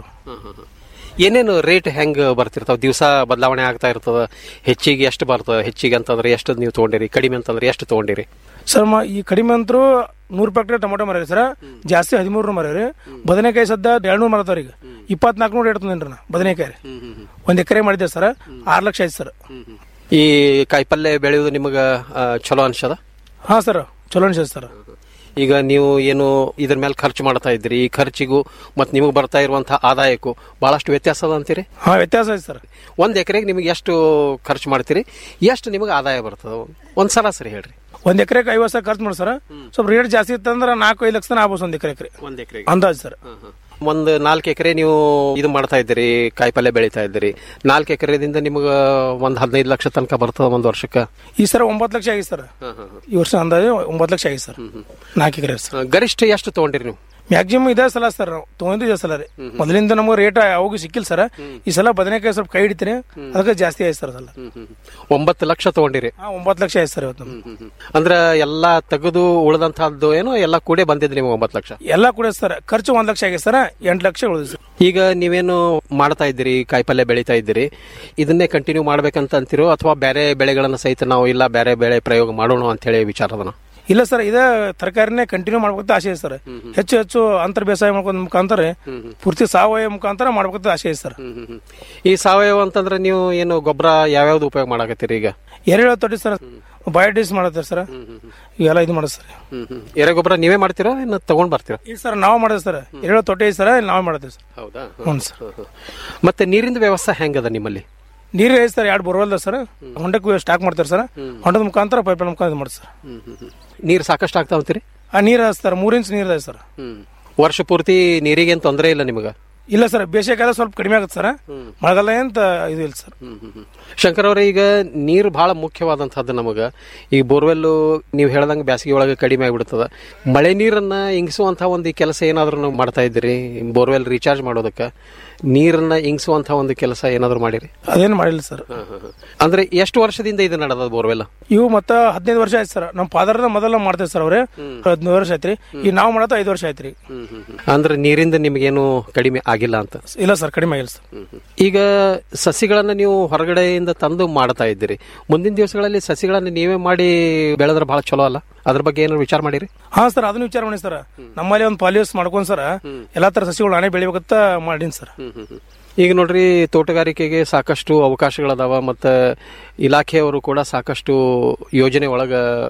ಏನೇನು ರೇಟ್ ಹೆಂಗ್ ಬರ್ತಿರ್ತಾವ ದಿವಸ ಬದಲಾವಣೆ ಆಗ್ತಾ ಇರ್ತದ ಹೆಚ್ಚಿಗೆ ಎಷ್ಟು ಬರ್ತದ ಹೆಚ್ಚಿಗೆ ಅಂತಂದ್ರೆ ಎಷ್ಟು ನೀವು ತಗೊಂಡಿರಿ ಕಡಿಮೆ ಅಂತಂದ್ರೆ ಎಷ್ಟು ತಗೊಂಡಿರಿ ಸರ್ ಮ ಈ ಕಡಿಮೆ ಅಂತರೂ ನೂರು ರೂಪಾಯಿ ಟೊಮೊಟೊ ಮರ ಸರ್ ಜಾಸ್ತಿ ಹದಿಮೂರು ಮರ ರೀ ಬದನೆಕಾಯಿ ಸದ್ದ ಎರಡ್ನೂರು ಮರತಾವ್ರಿ ಈಗ ಇಪ್ಪತ್ನಾಲ್ಕು ನೂರು ಇಡ್ತದೇನ್ರಿ ನಾ ಬದನೆಕಾಯಿ ರೀ ಒಂದ್ ಎಕರೆ ಮಾಡಿದ್ದೆ ಸರ್ ಆರು ಲಕ್ಷ ಆಯ್ತು ಸರ್ ಈ ಕಾಯಿಪಲ್ಯ ಬೆಳೆಯುವುದು ನಿಮಗ ಆ, ಚಲೋ ಅನ್ಸದ ಹಾ ಸರ್ ಚಲೋ ಅನ್ಸತ್ ಸರ್ ಈಗ ನೀವು ಏನು ಇದ್ರ ಮೇಲೆ ಖರ್ಚು ಮಾಡ್ತಾ ಇದ್ರಿ ಈ ಖರ್ಚಿಗೂ ಮತ್ತೆ ನಿಮಗೆ ಬರ್ತಾ ಇರುವಂತಹ ಆದಾಯಕ್ಕೂ ಬಹಳಷ್ಟು ವ್ಯತ್ಯಾಸ ಅದ ಅಂತೀರಿ ಹಾ ವ್ಯತ್ಯಾಸ ಐತೆ ಸರ್ ಒಂದ್ ಎಕರೆಗೆ ನಿಮಗೆ ಎಷ್ಟು ಖರ್ಚು ಮಾಡ್ತೀರಿ ಎಷ್ಟು ನಿಮಗೆ ಆದಾಯ ಬರ್ತದ ಒಂದ್ ಸರಾಸರಿ ಹೇಳ್ರಿ ಒಂದ್ ಎಕರೆಗೆ ಐವತ್ತು ಸಾವಿರ ಖರ್ಚು ಮಾಡಿ ಸರ್ ಸ್ವಲ್ಪ ರೇಟ್ ಜಾಸ್ತಿ ಇತ್ತಂದ್ರೆ ನಾಲ್ಕು ಐದು ಲಕ್ಷ ತನ ಆಗ್ಬೋದು ಒಂದ್ ಎಕರೆ ಒಂದ್ ಎಕರೆಗೆ ಅಂದಾಜು ಸರ್ ಒಂದ್ ನಾಲ್ಕು ಎಕರೆ ನೀವು ಇದು ಮಾಡ್ತಾ ಇದ್ದೀರಿ ಕಾಯಿಪಲ್ಯ ಬೆಳೀತಾ ಇದ್ದೀರಿ ನಾಲ್ಕು ಎಕರೆದಿಂದ ನಿಮಗೆ ಒಂದ್ ಹದಿನೈದು ಲಕ್ಷ ತನಕ ಬರ್ತದ ಒಂದ್ ವರ್ಷಕ್ಕೆ ಈ ಸರ ಒಂಬತ್ತು ಲಕ್ಷ ಆಗಿದೆ ಸರ್ ಈ ವರ್ಷ ಅಂದಾಜು ಒಂಬತ್ತು ಲಕ್ಷ ಆಗಿದೆ ಸರ್ ನಾಲ್ಕು ಎಕರೆ ಸರ್ ಗರಿಷ್ಠ ಎಷ್ಟು ತಗೊಂಡಿರಿ ನೀವು ಮ್ಯಾಕ್ಸಿಮಮ್ ಇದೇ ಸಲ ಸರ್ ನಾವು ತೊಗೊಂಡಿದ್ದು ಇದೇ ಸಲ ರೀ ಮೊದಲಿಂದ ನಮ್ಗೆ ರೇಟ್ ಯಾವಾಗೂ ಸಿಕ್ಕಿಲ್ಲ ಸರ್ ಈ ಸಲ ಬದನೆಕಾಯಿ ಸ್ವಲ್ಪ ಕೈ ಹಿಡಿತೀನಿ ಅದಕ್ಕೆ ಜಾಸ್ತಿ ಆಯ್ತು ಸರ್ ಸಲ ಒಂಬತ್ತು ಲಕ್ಷ ತಗೊಂಡಿರಿ ಹಾ ಒಂಬತ್ತು ಲಕ್ಷ ಆಯ್ತು ಸರ್ ಇವತ್ತು ನಮ್ಗೆ. ಅಂದ್ರ ಎಲ್ಲಾ ತೆಗೆದು ಉಳಿದಂತಹದ್ದು ಏನೋ ಎಲ್ಲ ಕೂಡಿ ಬಂದಿದ್ದು ನಿಮಗೆ ಒಂಬತ್ತು ಲಕ್ಷ ಎಲ್ಲ ಕೂಡ ಸರ್ ಖರ್ಚು ಒಂದ್ ಲಕ್ಷ ಆಗಿದೆ ಸರ್ ಎಂಟು ಲಕ್ಷ ಉಳಿದು ಸರ್ ಈಗ ನೀವೇನು ಮಾಡ್ತಾ ಇದ್ದೀರಿ ಕಾಯಿಪಲ್ಯ ಬೆಳೀತಾ ಇದ್ದೀರಿ ಇದನ್ನೇ ಕಂಟಿನ್ಯೂ ಮಾಡ್ಬೇಕಂತ ಅಂತಿರೋ ಅಥವಾ ಬೇರೆ ಬೆಳೆಗಳನ್ನ ಸಹಿತ ನಾವು ಇಲ್ಲ ಬೇರೆ ಬೆಳೆ ಪ್ರಯೋಗ ಮಾಡೋಣ ಅಂತ ಹೇಳಿ ವಿಚಾರ ಅದನ್ನ ಇಲ್ಲ ಸರ್ ಇದೇ ತರಕಾರಿನೇ ಕಂಟಿನ್ಯೂ ಮಾಡ್ಬೇಕಂತ ಆಸೆ ಇದೆ ಸರ್ ಹೆಚ್ಚು ಹೆಚ್ಚು ಅಂತರ ಬೇಸಾಯ ಮಾಡ್ಕೊಂಡ್ ಮುಖಾಂತರ ಪೂರ್ತಿ ಸಾವಯವ ಮುಖಾಂತರ ಮಾಡ್ಬೇಕಂತ ಆಸೆ ಇದೆ ಸರ್ ಈ ಸಾವಯವ ಅಂತಂದ್ರೆ ನೀವು ಏನು ಗೊಬ್ಬರ ಯಾವ್ಯಾವ್ದು ಉಪಯೋಗ ಮಾಡಕತ್ತೀರಿ ಈಗ ಎರೆಹುಳ ತೊಟ್ಟಿ ಸರ್ ಬಯೋಡಿಸ್ ಮಾಡತ್ತಾರೆ ಸರ್ ಇವೆಲ್ಲ ಇದು ಮಾಡೋದು ಸರ್ ಎರೆ ಗೊಬ್ಬರ ನೀವೇ ಮಾಡ್ತೀರಾ ಇನ್ನು ತಗೊಂಡ್ ಬರ್ತೀರಾ ಇಲ್ಲ ಸರ್ ನಾವು ಮಾಡೋದು ಸರ್ ಎರೆಹುಳ ತೊಟ್ಟಿ ಐತೆ ಸರ್ ನಾವೇ ಮಾಡ್ತೀವಿ ಸರ್ ಹೌದಾ ಹ್ಞೂ ಸರ್ ಮತ್ತೆ ನೀರಿನ ವ್ಯವಸ್ಥೆ ಹೆಂಗದ ನಿಮ್ಮಲ್ಲಿ ನೀರು ಐತೆ ಸರ್ ಎರಡು ಬೋರ್ವೆಲ್ ಸರ್ ಹೊಂಡಕ್ಕೆ ಸ್ಟಾಕ್ ಮಾಡ್ತಾರೆ ಸರ್ ಹೊಂಡದ ಮುಖಾಂತರ ಪೈಪ್ ಮುಖಾಂತರ ಇದು ಮಾಡ್ತಾರೆ ಸರ್ ನೀರು ಸಾಕಷ್ಟು ಆಗ್ತಾ ಹೋಗ್ತೀರಿ ಆ ನೀರು ಸರ್ ಮೂರು ಇಂಚ್ ನೀರು ಇದೆ ಸರ್ ವರ್ಷ ಪೂರ್ತಿ ನೀರಿಗೇನು ತೊಂದರೆ ಇಲ್ಲ ನಿಮಗೆ ಇಲ್ಲ ಸರ್ ಬೇಸಿಗೆಕಾಲ ಸ್ವಲ್ಪ ಕಡಿಮೆ ಆಗುತ್ತೆ ಸರ್ ಮಳೆಗಾಲ ಅಂತ ಇದು ಇಲ್ಲ ಸರ್ ಶಂಕರ್ ಅವರೇ ಈಗ ನೀರು ಬಹಳ ಮುಖ್ಯವಾದಂತಹದ್ದು ನಮಗ ಈ ಬೋರ್ವೆಲ್ ನೀವು ಹೇಳ್ದಂಗೆ ಬ್ಯಾಸಿಗೆ ಒಳಗೆ ಕಡಿಮೆ ಆಗಿಬಿಡ್ತದ ಮಳೆ ನೀರನ್ನ ಇಂಗಿಸುವಂತ ಒಂದು ಕೆಲಸ ಏನಾದರೂ ನಾವು ಮಾಡ್ತಾ ಇದ್ದೀರಿ ಬೋರ್ವೆಲ್ ರೀಚಾರ್ಜ್ ಮಾಡೋದಕ್ಕೆ ನೀರನ್ನ ಇಂಗಿಸುವಂತ ಒಂದು ಕೆಲಸ ಏನಾದರೂ ಮಾಡಿರಿ ಅದೇನು ಮಾಡಿಲ್ಲ ಸರ್ ಅಂದ್ರೆ ಎಷ್ಟು ವರ್ಷದಿಂದ ಇದು ನಡೆದ ಬೋರ್ವೆಲ್ ಇವು ಮತ್ತ ಹದಿನೈದು ವರ್ಷ ಆಯ್ತು ಸರ್ ನಮ್ಮ ಫಾದರ್ ಮೊದಲ ಮಾಡ್ತೇವೆ ಸರ್ ಅವ್ರೆ ಹದಿನೈದು ವರ್ಷ ಆಯ್ತ್ರಿ ಈ ನಾವು ಮಾಡತ್ತ ಐದು ವರ್ಷ ಆಯ್ತ್ರಿ ಅಂದ್ರೆ ನೀರಿಂದ ನಿಮಗೇನು ಕಡಿಮೆ ಆಗಿಲ್ಲ ಅಂತ ಇಲ್ಲ ಸರ್ ಕಡಿಮೆ ಆಗಿಲ್ಲ ಸರ್ ಈಗ ಸಸಿಗಳನ್ನ ನೀವು ಹೊರಗಡೆಯಿಂದ ತಂದು ಮಾಡ್ತಾ ಇದ್ದೀರಿ ಮುಂದಿನ ದಿವಸಗಳಲ್ಲಿ ಸಸಿಗಳನ್ನ ನೀವೇ ಮಾಡಿ ಬೆಳೆದ್ರೆ ಬಹಳ ಚಲೋ ಅಲ್ಲ ಅದ್ರ ಬಗ್ಗೆ ಏನಾದ್ರು ವಿಚಾರ ಮಾಡಿರಿ ಹಾ ಸರ್ ಅದನ್ನ ವಿಚಾರ ಮಾಡಿ ಸರ್ ನಮ್ಮಲ್ಲಿ ಒಂದು ಪಾಲಿಯೋಸ್ ಮಾಡ್ಕೊಂಡ್ ಸರ್ ಎಲ್ಲಾ ತರ ಸಸಿಗಳು ನಾನೇ ಬೆಳಿಬೇಕಂತ ಮಾಡೀನಿ ಸರ್ ಈಗ ನೋಡ್ರಿ ತೋಟಗಾರಿಕೆಗೆ ಸಾಕಷ್ಟು ಅವಕಾಶಗಳದಾವ ಮತ್ತು ಇಲಾಖೆಯವರು ಕೂಡ ಸಾಕಷ್ಟು ಯೋಜನೆ ಒಳಗ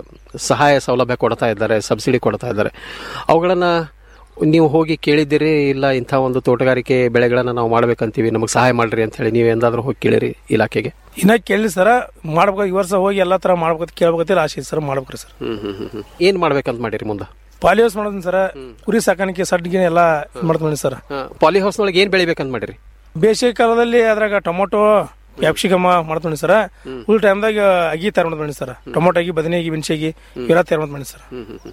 ಸಹಾಯ ಸೌಲಭ್ಯ ಕೊಡ್ತಾ ಇದ್ದಾರೆ ಸಬ್ಸಿಡಿ ಕೊಡ್ತಾ ಇದ್ದಾರೆ ಅವುಗಳನ್ನ ನೀವು ಹೋಗಿ ಕೇಳಿದ್ದೀರಿ ಇಲ್ಲ ಇಂಥ ಒಂದು ತೋಟಗಾರಿಕೆ ಬೆಳೆಗಳನ್ನ ನಾವು ಮಾಡ್ಬೇಕಂತೀವಿ ನಮಗೆ ಸಹಾಯ ಮಾಡ್ರಿ ಅಂತ ಹೇಳಿ ನೀವು ಎಂದಾದ್ರೂ ಹೋಗಿ ಕೇಳಿರಿ ಇಲಾಖೆಗೆ ಇನ್ನ ಕೇಳಿ ಸರ್ ಮಾಡ್ಬೇಕು ಈ ವರ್ಷ ಹೋಗಿ ಎಲ್ಲಾ ತರ ಮಾಡ್ಬೇಕಂತ ಕೇಳ್ಬೇಕಂತ ಆಸೆ ಇದೆ ಸರ್ ಮಾಡ್ಬೇಕ್ರಿ ಸರ್ ಏನ್ ಮಾಡ್ಬೇಕಂತ ಮಾಡಿರಿ ಮುಂದೆ ಪಾಲಿಯೋಸ್ ಮಾಡೋದ್ ಸರ್ ಕುರಿ ಸಾಕಾಣಿಕೆ ಸಡ್ಗಿನ ಎಲ್ಲ ಮಾಡ್ತೀನಿ ಸರ್ ಪಾಲಿ ಹೌಸ್ನೊಳಗೆ ಏನ್ ಬೆಳಿಬೇಕಂತ ಮಾಡಿರಿ ಬೇಸಿಗೆ ಕಾಲದಲ್ಲಿ ಅದ್ರಾಗ ಟೊಮೊಟೊ ಕ್ಯಾಪ್ಸಿಕಮ್ ಮಾಡ್ತೀನಿ ಸರ್ ಫುಲ್ ಟೈಮ್ದಾಗ ಅಗಿ ತಯಾರು ಮಾಡ್ತೀನಿ ಸರ್ ಟೊಮೊಟೊ ಆಗಿ ಬದನೆಗಿ ಮೆಣಸಿಗೆ ಇವೆಲ್ಲ ತಯಾರು ಮಾಡ್ತೀನಿ ಸರ್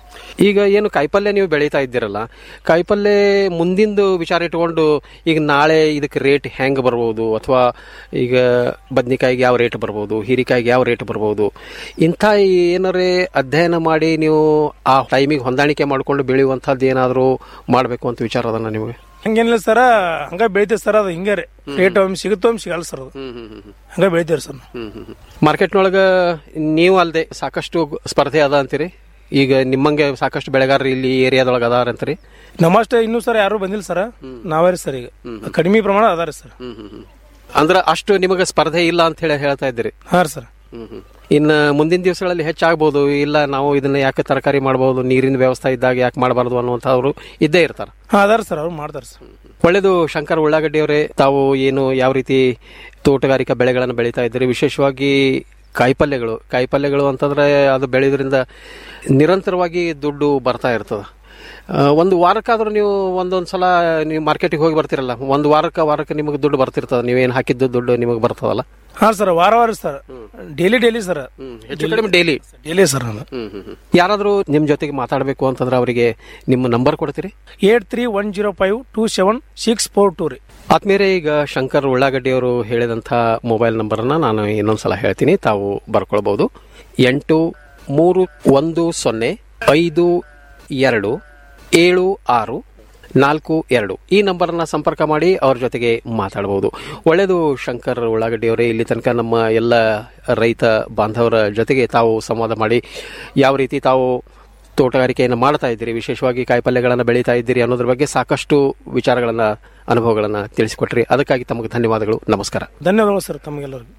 ಈಗ ಏನು ಕಾಯಿಪಲ್ಯ ನೀವು ಬೆಳೀತಾ ಇದ್ದೀರಲ್ಲ ಕಾಯಿಪಲ್ಯ ಮುಂದಿಂದು ವಿಚಾರ ಇಟ್ಕೊಂಡು ಈಗ ನಾಳೆ ಇದಕ್ಕೆ ರೇಟ್ ಹೆಂಗ್ ಬರ್ಬೋದು ಅಥವಾ ಈಗ ಬದ್ನಿಕಾಯಿಗೆ ಯಾವ ರೇಟ್ ಬರ್ಬೋದು ಹೀರಿಕಾಯಿಗೆ ಯಾವ ರೇಟ್ ಬರ್ಬೋದು ಇಂಥ ಏನಾರೇ ಅಧ್ಯಯನ ಮಾಡಿ ನೀವು ಆ ಟೈಮಿಗೆ ಹೊಂದಾಣಿಕೆ ಮಾಡಿಕೊಂಡು ಬೆಳೆಯುವಂಥದ್ದು ಏನಾದರೂ ಮಾಡಬೇಕು ಅಂತ ವಿಚಾರ ಅದನ್ನ ನಿಮಗೆ ಹಂಗೇನಿಲ್ಲ ಸರ್ ಹಂಗ ಬೆಳಿತೀವಿ ಸರ್ ಅದು ಹಿಂಗೆ ರೀ ರೇಟ್ ಒಮ್ಮೆ ಸಿಗುತ್ತೋ ಒಮ್ಮೆ ಸಿಗಲ್ಲ ಸರ್ ಅದು ಹಂಗ ಬೆಳಿತೀವಿ ಸರ್ ಮಾರ್ಕೆಟ್ನೊಳಗ ನೀವು ಅಲ್ಲದೆ ಸಾಕಷ್ಟು ಸ್ಪರ್ಧೆ ಅದ ಅಂತೀರಿ ಈಗ ನಿಮ್ಮಂಗೆ ಸಾಕಷ್ಟು ಬೆಳೆಗಾರರು ಇಲ್ಲಿ ಏರಿಯಾದೊಳಗೆ ಅದಾರ ಅಂತೀರಿ ನಮ್ಮಷ್ಟೇ ಇನ್ನೂ ಸರ್ ಯಾರು ಬಂದಿಲ್ಲ ಸರ್ ನಾವೇ ರೀ ಸರ್ ಈಗ ಕಡಿಮೆ ಪ್ರಮಾಣ ಅದಾರ ಸರ್ ಅಂದ್ರೆ ಅಷ್ಟು ನಿಮಗೆ ಸ್ಪರ್ಧೆ ಇಲ್ಲ ಅಂತ ಹೇಳಿ ಹೇಳ್ತಾ ಇದ್ದೀರಿ ಹಾ ರೀ ಸರ್ ಇನ್ನು ಮುಂದಿನ ದಿವಸಗಳಲ್ಲಿ ಹೆಚ್ಚಾಗ್ಬೋದು ಇಲ್ಲ ನಾವು ಇದನ್ನ ಯಾಕೆ ತರಕಾರಿ ಮಾಡಬಹುದು ನೀರಿನ ವ್ಯವಸ್ಥೆ ಇದ್ದಾಗ ಯಾಕೆ ಮಾಡಬಾರ್ದು ಅನ್ನುವಂಥವ್ರು ಇದ್ದೇ ಇರ್ತಾರೆ ಹಾ ಅದಾರ ಸರ್ ಅವ್ರು ಮಾಡ್ತಾರ ಸರ್ ಒಳ್ಳೆಯದು ಶಂಕರ್ ಉಳ್ಳಾಗಡ್ಡಿ ಅವರೇ ತಾವು ಏನು ಯಾವ ರೀತಿ ತೋಟಗಾರಿಕಾ ಬೆಳೆಗಳನ್ನು ಬೆಳೀತಾ ಇದ್ದೀರಿ ವಿಶೇಷವಾಗಿ ಕಾಯಿಪಲ್ಯಗಳು ಕಾಯಿಪಲ್ಯಗಳು ಅಂತಂದ್ರೆ ಅದು ಬೆಳೆಯೋದ್ರಿಂದ ನಿರಂತರವಾಗಿ ದುಡ್ಡು ಬರ್ತಾ ಇರ್ತದೆ ಆ, ಒಂದು ವಾರಕ್ಕಾದ್ರೂ ನೀವು ಒಂದೊಂದು ಸಲ ನೀವು ಮಾರ್ಕೆಟಿಗೆ ಹೋಗಿ ಬರ್ತಿರಲ್ಲ ಒಂದು ವಾರಕ್ಕೆ ವಾರಕ್ಕೆ ನಿಮಗೆ ದುಡ್ಡು ಬರ್ತಿರ್ತದೆ ನೀವೇನು ಹಾಕಿದ್ದು ದುಡ್ಡು ನಿಮಗೆ ಬರ್ತದಲ್ಲ ಹಾ ಸರ್ ವಾರ ವಾರ ಸರ್ ಡೈಲಿ ಡೈಲಿ ಸರ್ ಹೆಚ್ಚು ಕಡಿಮೆ ಡೈಲಿ ಡೈಲಿ ಸರ್ ನಾನು ಯಾರಾದರೂ ನಿಮ್ಮ ಜೊತೆಗೆ ಮಾತಾಡಬೇಕು ಅಂತಂದ್ರೆ ಅವರಿಗೆ ನಿಮ್ಮ ನಂಬರ್ ಕೊಡ್ತೀರಿ eight three one zero five two seven six four two ರೀ ಆತ್ಮೀಯರೇ ಈಗ ಶಂಕರ್ ಉಳ್ಳಾಗಡ್ಡಿ ಅವರು ಹೇಳಿದಂಥ ಮೊಬೈಲ್ ನಂಬರನ್ನ ನಾನು ಇನ್ನೊಂದ್ಸಲ ಹೇಳ್ತೀನಿ ತಾವು ಬರ್ಕೊಳ್ಬಹುದು ಎಂಟು ಮೂರು ಒಂದು ಸೊನ್ನೆ ಐದು ಎರಡು ಏಳು ಆರು ನಾಲ್ಕು ಎರಡು ಈ ನಂಬರ್ನ ಸಂಪರ್ಕ ಮಾಡಿ ಅವ್ರ ಜೊತೆಗೆ ಮಾತಾಡಬಹುದು ಒಳ್ಳೆಯದು ಶಂಕರ್ ಉಳ್ಳಾಗಡ್ಡಿ ಅವರೇ ಇಲ್ಲಿ ತನಕ ನಮ್ಮ ಎಲ್ಲ ರೈತ ಬಾಂಧವರ ಜೊತೆಗೆ ತಾವು ಸಂವಾದ ಮಾಡಿ ಯಾವ ರೀತಿ ತಾವು ತೋಟಗಾರಿಕೆಯನ್ನು ಮಾಡ್ತಾ ಇದ್ದೀರಿ ವಿಶೇಷವಾಗಿ ಕಾಯಿಪಲ್ಯಗಳನ್ನು ಬೆಳೀತಾ ಇದ್ದೀರಿ ಅನ್ನೋದ್ರ ಬಗ್ಗೆ ಸಾಕಷ್ಟು ವಿಚಾರಗಳನ್ನ ಅನುಭವಗಳನ್ನ ತಿಳಿಸಿಕೊಟ್ರಿ ಅದಕ್ಕಾಗಿ ತಮಗೆ ಧನ್ಯವಾದಗಳು ನಮಸ್ಕಾರ ಧನ್ಯವಾದಗಳು ಸರ್ ತಮಗೆಲ್ಲರಿಗೂ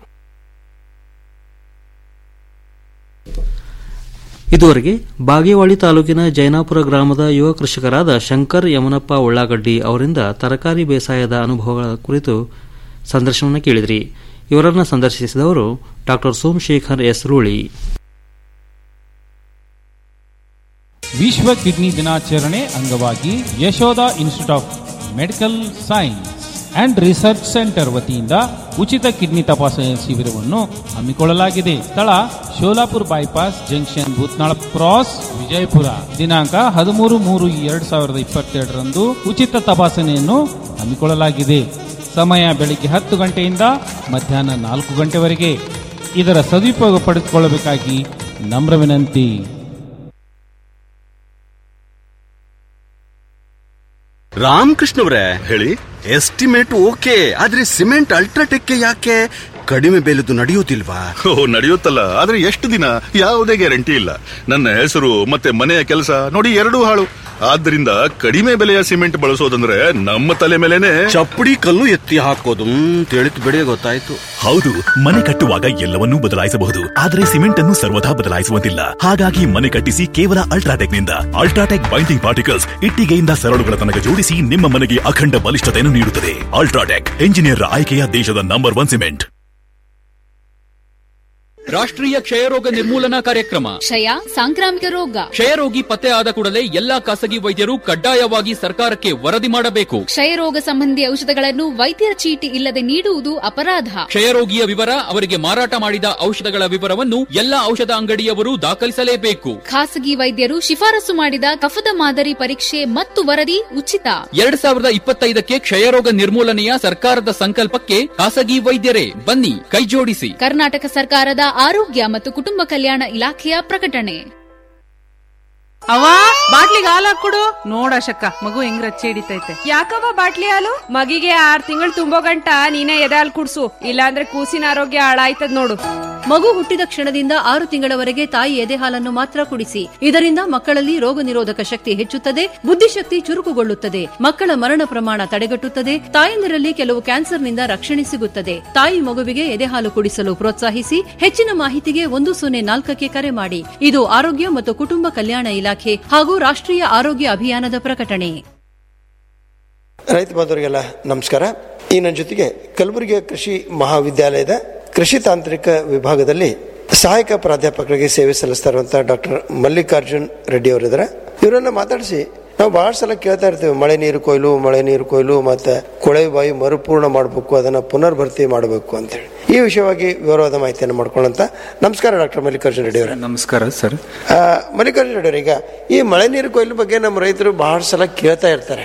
ಇದುವರೆಗೆ ಬಾಗೇವಾಡಿ ತಾಲೂಕಿನ ಜೈನಾಪುರ ಗ್ರಾಮದ ಯುವ ಕೃಷಿಕರಾದ ಶಂಕರ್ ಯಮನಪ್ಪ ಉಳ್ಳಾಗಡ್ಡಿ ಅವರಿಂದ ತರಕಾರಿ ಬೇಸಾಯದ ಅನುಭವಗಳ ಕುರಿತು ಸಂದರ್ಶನವನ್ನು ಕೇಳಿದ್ರಿ ಇವರನ್ನು ಸಂದರ್ಶಿಸಿದವರು ಡಾಕ್ಟರ್ ಸೋಮಶೇಖರ್ ಎಸ್ ರೂಳಿ ವಿಶ್ವ ಕಿಡ್ನಿ ದಿನಾಚರಣೆ ಅಂಗವಾಗಿ Yashoda institute of medical science and research centre ವತಿಯಿಂದ ಉಚಿತ ಕಿಡ್ನಿ ತಪಾಸಣೆ ಶಿಬಿರವನ್ನು ಹಮ್ಮಿಕೊಳ್ಳಲಾಗಿದೆ ಸ್ಥಳ Solapur bypass junction Bhutnal cross Vijayapura ದಿನಾಂಕ ಹದಿಮೂರು ಮೂರು ಎರಡ್ ಸಾವಿರದ ಇಪ್ಪತ್ತೆರಡರಂದು ಉಚಿತ ತಪಾಸಣೆಯನ್ನು ಹಮ್ಮಿಕೊಳ್ಳಲಾಗಿದೆ ಸಮಯ ಬೆಳಿಗ್ಗೆ ಹತ್ತು ಗಂಟೆಯಿಂದ ಮಧ್ಯಾಹ್ನ ನಾಲ್ಕು ಗಂಟೆವರೆಗೆ ಇದರ ಸದುಪಯೋಗ ಪಡೆದುಕೊಳ್ಳಬೇಕಾಗಿ ನಮ್ರ ವಿನಂತಿ ರಾಮಕೃಷ್ಣ ಅವರೇ ಹೇಳಿ ಎಸ್ಟಿಮೇಟ್ ಓಕೆ ಆದ್ರೆ ಸಿಮೆಂಟ್ ಅಲ್ಟ್ರಾಟೆಕ್ ಯಾಕೆ ಕಡಿಮೆ ಬೆಲೆದು ನಡೆಯುವುದಿಲ್ವಾ ಓ ನಡೆಯುತ್ತಲ್ಲ ಆದ್ರೆ ಎಷ್ಟು ದಿನ ಯಾವುದೇ ಗ್ಯಾರಂಟಿ ಇಲ್ಲ ನನ್ನ ಹೆಸರು ಮತ್ತೆ ಮನೆಯ ಕೆಲಸ ನೋಡಿ ಎರಡೂ ಹಾಳು ಆದ್ದರಿಂದ ಕಡಿಮೆ ಬೆಲೆಯ ಸಿಮೆಂಟ್ ಬಳಸೋದಂದ್ರೆ ನಮ್ಮ ತಲೆ ಮೇಲೆನೆ ಚಪ್ಪಡಿ ಕಲ್ಲು ಎತ್ತಿ ಹಾಕೋದು ತಿಳಿತು ಬಿಡಿ ಗೊತ್ತಾಯ್ತು ಹೌದು ಮನೆ ಕಟ್ಟುವಾಗ ಎಲ್ಲವನ್ನೂ ಬದಲಾಯಿಸಬಹುದು ಆದರೆ ಸಿಮೆಂಟ್ ಅನ್ನು ಸರ್ವದಾ ಬದಲಾಯಿಸುವಂತಿಲ್ಲ ಹಾಗಾಗಿ ಮನೆ ಕಟ್ಟಿಸಿ ಕೇವಲ ಅಲ್ಟ್ರಾಟೆಕ್ ನಿಂದ ಅಲ್ಟ್ರಾಟೆಕ್ ಬೈಂಡಿಂಗ್ ಪಾರ್ಟಿಕಲ್ಸ್ ಇಟ್ಟಿಗೆಯಿಂದ ಸರಳುಗಳ ತನಕ ಜೋಡಿಸಿ ನಿಮ್ಮ ಮನೆಗೆ ಅಖಂಡ ಬಲಿಷ್ಠತೆಯನ್ನು ನೀಡುತ್ತದೆ ಅಲ್ಟ್ರಾಟೆಕ್ ಎಂಜಿನಿಯರ್ ಆಯ್ಕೆಯ ದೇಶದ ನಂಬರ್ ಒನ್ ಸಿಮೆಂಟ್ ರಾಷ್ಟ್ರೀಯ ಕ್ಷಯರೋಗ ನಿರ್ಮೂಲನಾ ಕಾರ್ಯಕ್ರಮ ಕ್ಷಯ ಸಾಂಕ್ರಾಮಿಕ ರೋಗ ಕ್ಷಯರೋಗಿ ಪತ್ತೆ ಆದ ಕೂಡಲೇ ಎಲ್ಲಾ ಖಾಸಗಿ ವೈದ್ಯರು ಕಡ್ಡಾಯವಾಗಿ ಸರ್ಕಾರಕ್ಕೆ ವರದಿ ಮಾಡಬೇಕು ಕ್ಷಯರೋಗ ಸಂಬಂಧಿ ಔಷಧಗಳನ್ನು ವೈದ್ಯರ ಚೀಟಿ ಇಲ್ಲದೆ ನೀಡುವುದು ಅಪರಾಧ ಕ್ಷಯರೋಗಿಯ ವಿವರ ಅವರಿಗೆ ಮಾರಾಟ ಮಾಡಿದ ಔಷಧಗಳ ವಿವರವನ್ನು ಎಲ್ಲಾ ಔಷಧ ಅಂಗಡಿಯವರು ದಾಖಲಿಸಲೇಬೇಕು ಖಾಸಗಿ ವೈದ್ಯರು ಶಿಫಾರಸು ಮಾಡಿದ ಕಫದ ಮಾದರಿ ಪರೀಕ್ಷೆ ಮತ್ತು ವರದಿ ಉಚಿತ ಎರಡ್ ಸಾವಿರದ ಇಪ್ಪತ್ತೈದಕ್ಕೆ ಕ್ಷಯರೋಗ ನಿರ್ಮೂಲನೆಯ ಸರ್ಕಾರದ ಸಂಕಲ್ಪಕ್ಕೆ ಖಾಸಗಿ ವೈದ್ಯರೇ ಬನ್ನಿ ಕೈಜೋಡಿಸಿ ಕರ್ನಾಟಕ ಸರ್ಕಾರದ ಆರೋಗ್ಯ ಮತ್ತು ಕುಟುಂಬ ಕಲ್ಯಾಣ ಇಲಾಖೆಯ ಪ್ರಕಟಣೆ ಅವ ಬಾಟ್ಲಿಗೆ ಹಾಲು ಹಾಕೊಡು ನೋಡಶಕ್ಕ ಮಗು ಹೆಂಗ್ ರಚ್ಚೆ ಹಿಡಿತೈತೆ ಯಾಕವ್ವ ಬಾಟ್ಲಿ ಹಾಲು ಮಗಿಗೆ ಆರ್ ತಿಂಗಳು ತುಂಬೋ ಗಂಟ ನೀನೇ ಎದೆ ಹಾಲು ಕುಡ್ಸು ಇಲ್ಲಾಂದ್ರೆ ಕೂಸಿನ ಆರೋಗ್ಯ ಹಾಳಾಯ್ತದ ನೋಡು ಮಗು ಹುಟ್ಟಿದ ಕ್ಷಣದಿಂದ ಆರು ತಿಂಗಳವರೆಗೆ ತಾಯಿ ಎದೆ ಹಾಲನ್ನು ಮಾತ್ರ ಕುಡಿಸಿ ಇದರಿಂದ ಮಕ್ಕಳಲ್ಲಿ ರೋಗ ನಿರೋಧಕ ಶಕ್ತಿ ಹೆಚ್ಚುತ್ತದೆ ಬುದ್ಧಿಶಕ್ತಿ ಚುರುಕುಗೊಳ್ಳುತ್ತದೆ ಮಕ್ಕಳ ಮರಣ ಪ್ರಮಾಣ ತಡೆಗಟ್ಟುತ್ತದೆ ತಾಯಂದಿರಲ್ಲಿ ಕೆಲವು ಕ್ಯಾನ್ಸರ್ನಿಂದ ರಕ್ಷಣೆ ಸಿಗುತ್ತದೆ ತಾಯಿ ಮಗುವಿಗೆ ಎದೆ ಹಾಲು ಕುಡಿಸಲು ಪ್ರೋತ್ಸಾಹಿಸಿ ಹೆಚ್ಚಿನ ಮಾಹಿತಿಗೆ ಒಂದು ಸೊನ್ನೆ ನಾಲ್ಕಕ್ಕೆ ಕರೆ ಮಾಡಿ ಇದು ಆರೋಗ್ಯ ಮತ್ತು ಕುಟುಂಬ ಕಲ್ಯಾಣ ಇಲಾಖೆ ಹಾಗೂ ರಾಷ್ಟ್ರೀಯ ಆರೋಗ್ಯ ಅಭಿಯಾನದ ಪ್ರಕಟಣೆ ರೈತ ಬಾಂಧವರಿಗೆಲ್ಲ ನಮಸ್ಕಾರ ಈ ನನ್ನ ಜೊತೆಗೆ ಕಲಬುರಗಿಯ ಕೃಷಿ ಮಹಾವಿದ್ಯಾಲಯದ ಕೃಷಿ ತಾಂತ್ರಿಕ ವಿಭಾಗದಲ್ಲಿ ಸಹಾಯಕ ಪ್ರಾಧ್ಯಾಪಕರಿಗೆ ಸೇವೆ ಸಲ್ಲಿಸ್ತಾ ಇರುವಂತಹ ಡಾಕ್ಟರ್ ಮಲ್ಲಿಕಾರ್ಜುನ್ ರೆಡ್ಡಿ ಅವರಿದ್ದಾರೆ ಇವರನ್ನ ಮಾತಾಡಿಸಿ ನಾವು ಬಹಳ ಸಲ ಕೇಳ್ತಾ ಇರ್ತೇವೆ ಮಳೆ ನೀರು ಕೊಯ್ಲು ಮಳೆ ನೀರು ಕೊಯ್ಲು ಮತ್ತೆ ಕೊಳವೆ ಬಾವಿ ಮರುಪೂರ್ಣ ಮಾಡಬೇಕು ಅದನ್ನ ಪುನರ್ಭರ್ತಿ ಮಾಡಬೇಕು ಅಂತೇಳಿ ಈ ವಿಷಯವಾಗಿ ವಿವರವಾದ ಮಾಹಿತಿಯನ್ನು ಮಾಡ್ಕೊಳ್ಳಂತ ನಮಸ್ಕಾರ ಡಾಕ್ಟರ್ ಮಲ್ಲಿಕಾರ್ಜುನ್ ರೆಡ್ಡಿ ಅವರೇ ನಮಸ್ಕಾರ ಸರ್ ಆ, ಮಲ್ಲಿಕಾರ್ಜುನ ರೆಡ್ಡಿ ಅವರೇ, ಈಗ ಈ ಮಳೆ ನೀರು ಕೊಯ್ಲು ಬಗ್ಗೆ ನಮ್ಮ ರೈತರು ಬಹಳ ಸಲ ಕೇಳ್ತಾ ಇರ್ತಾರೆ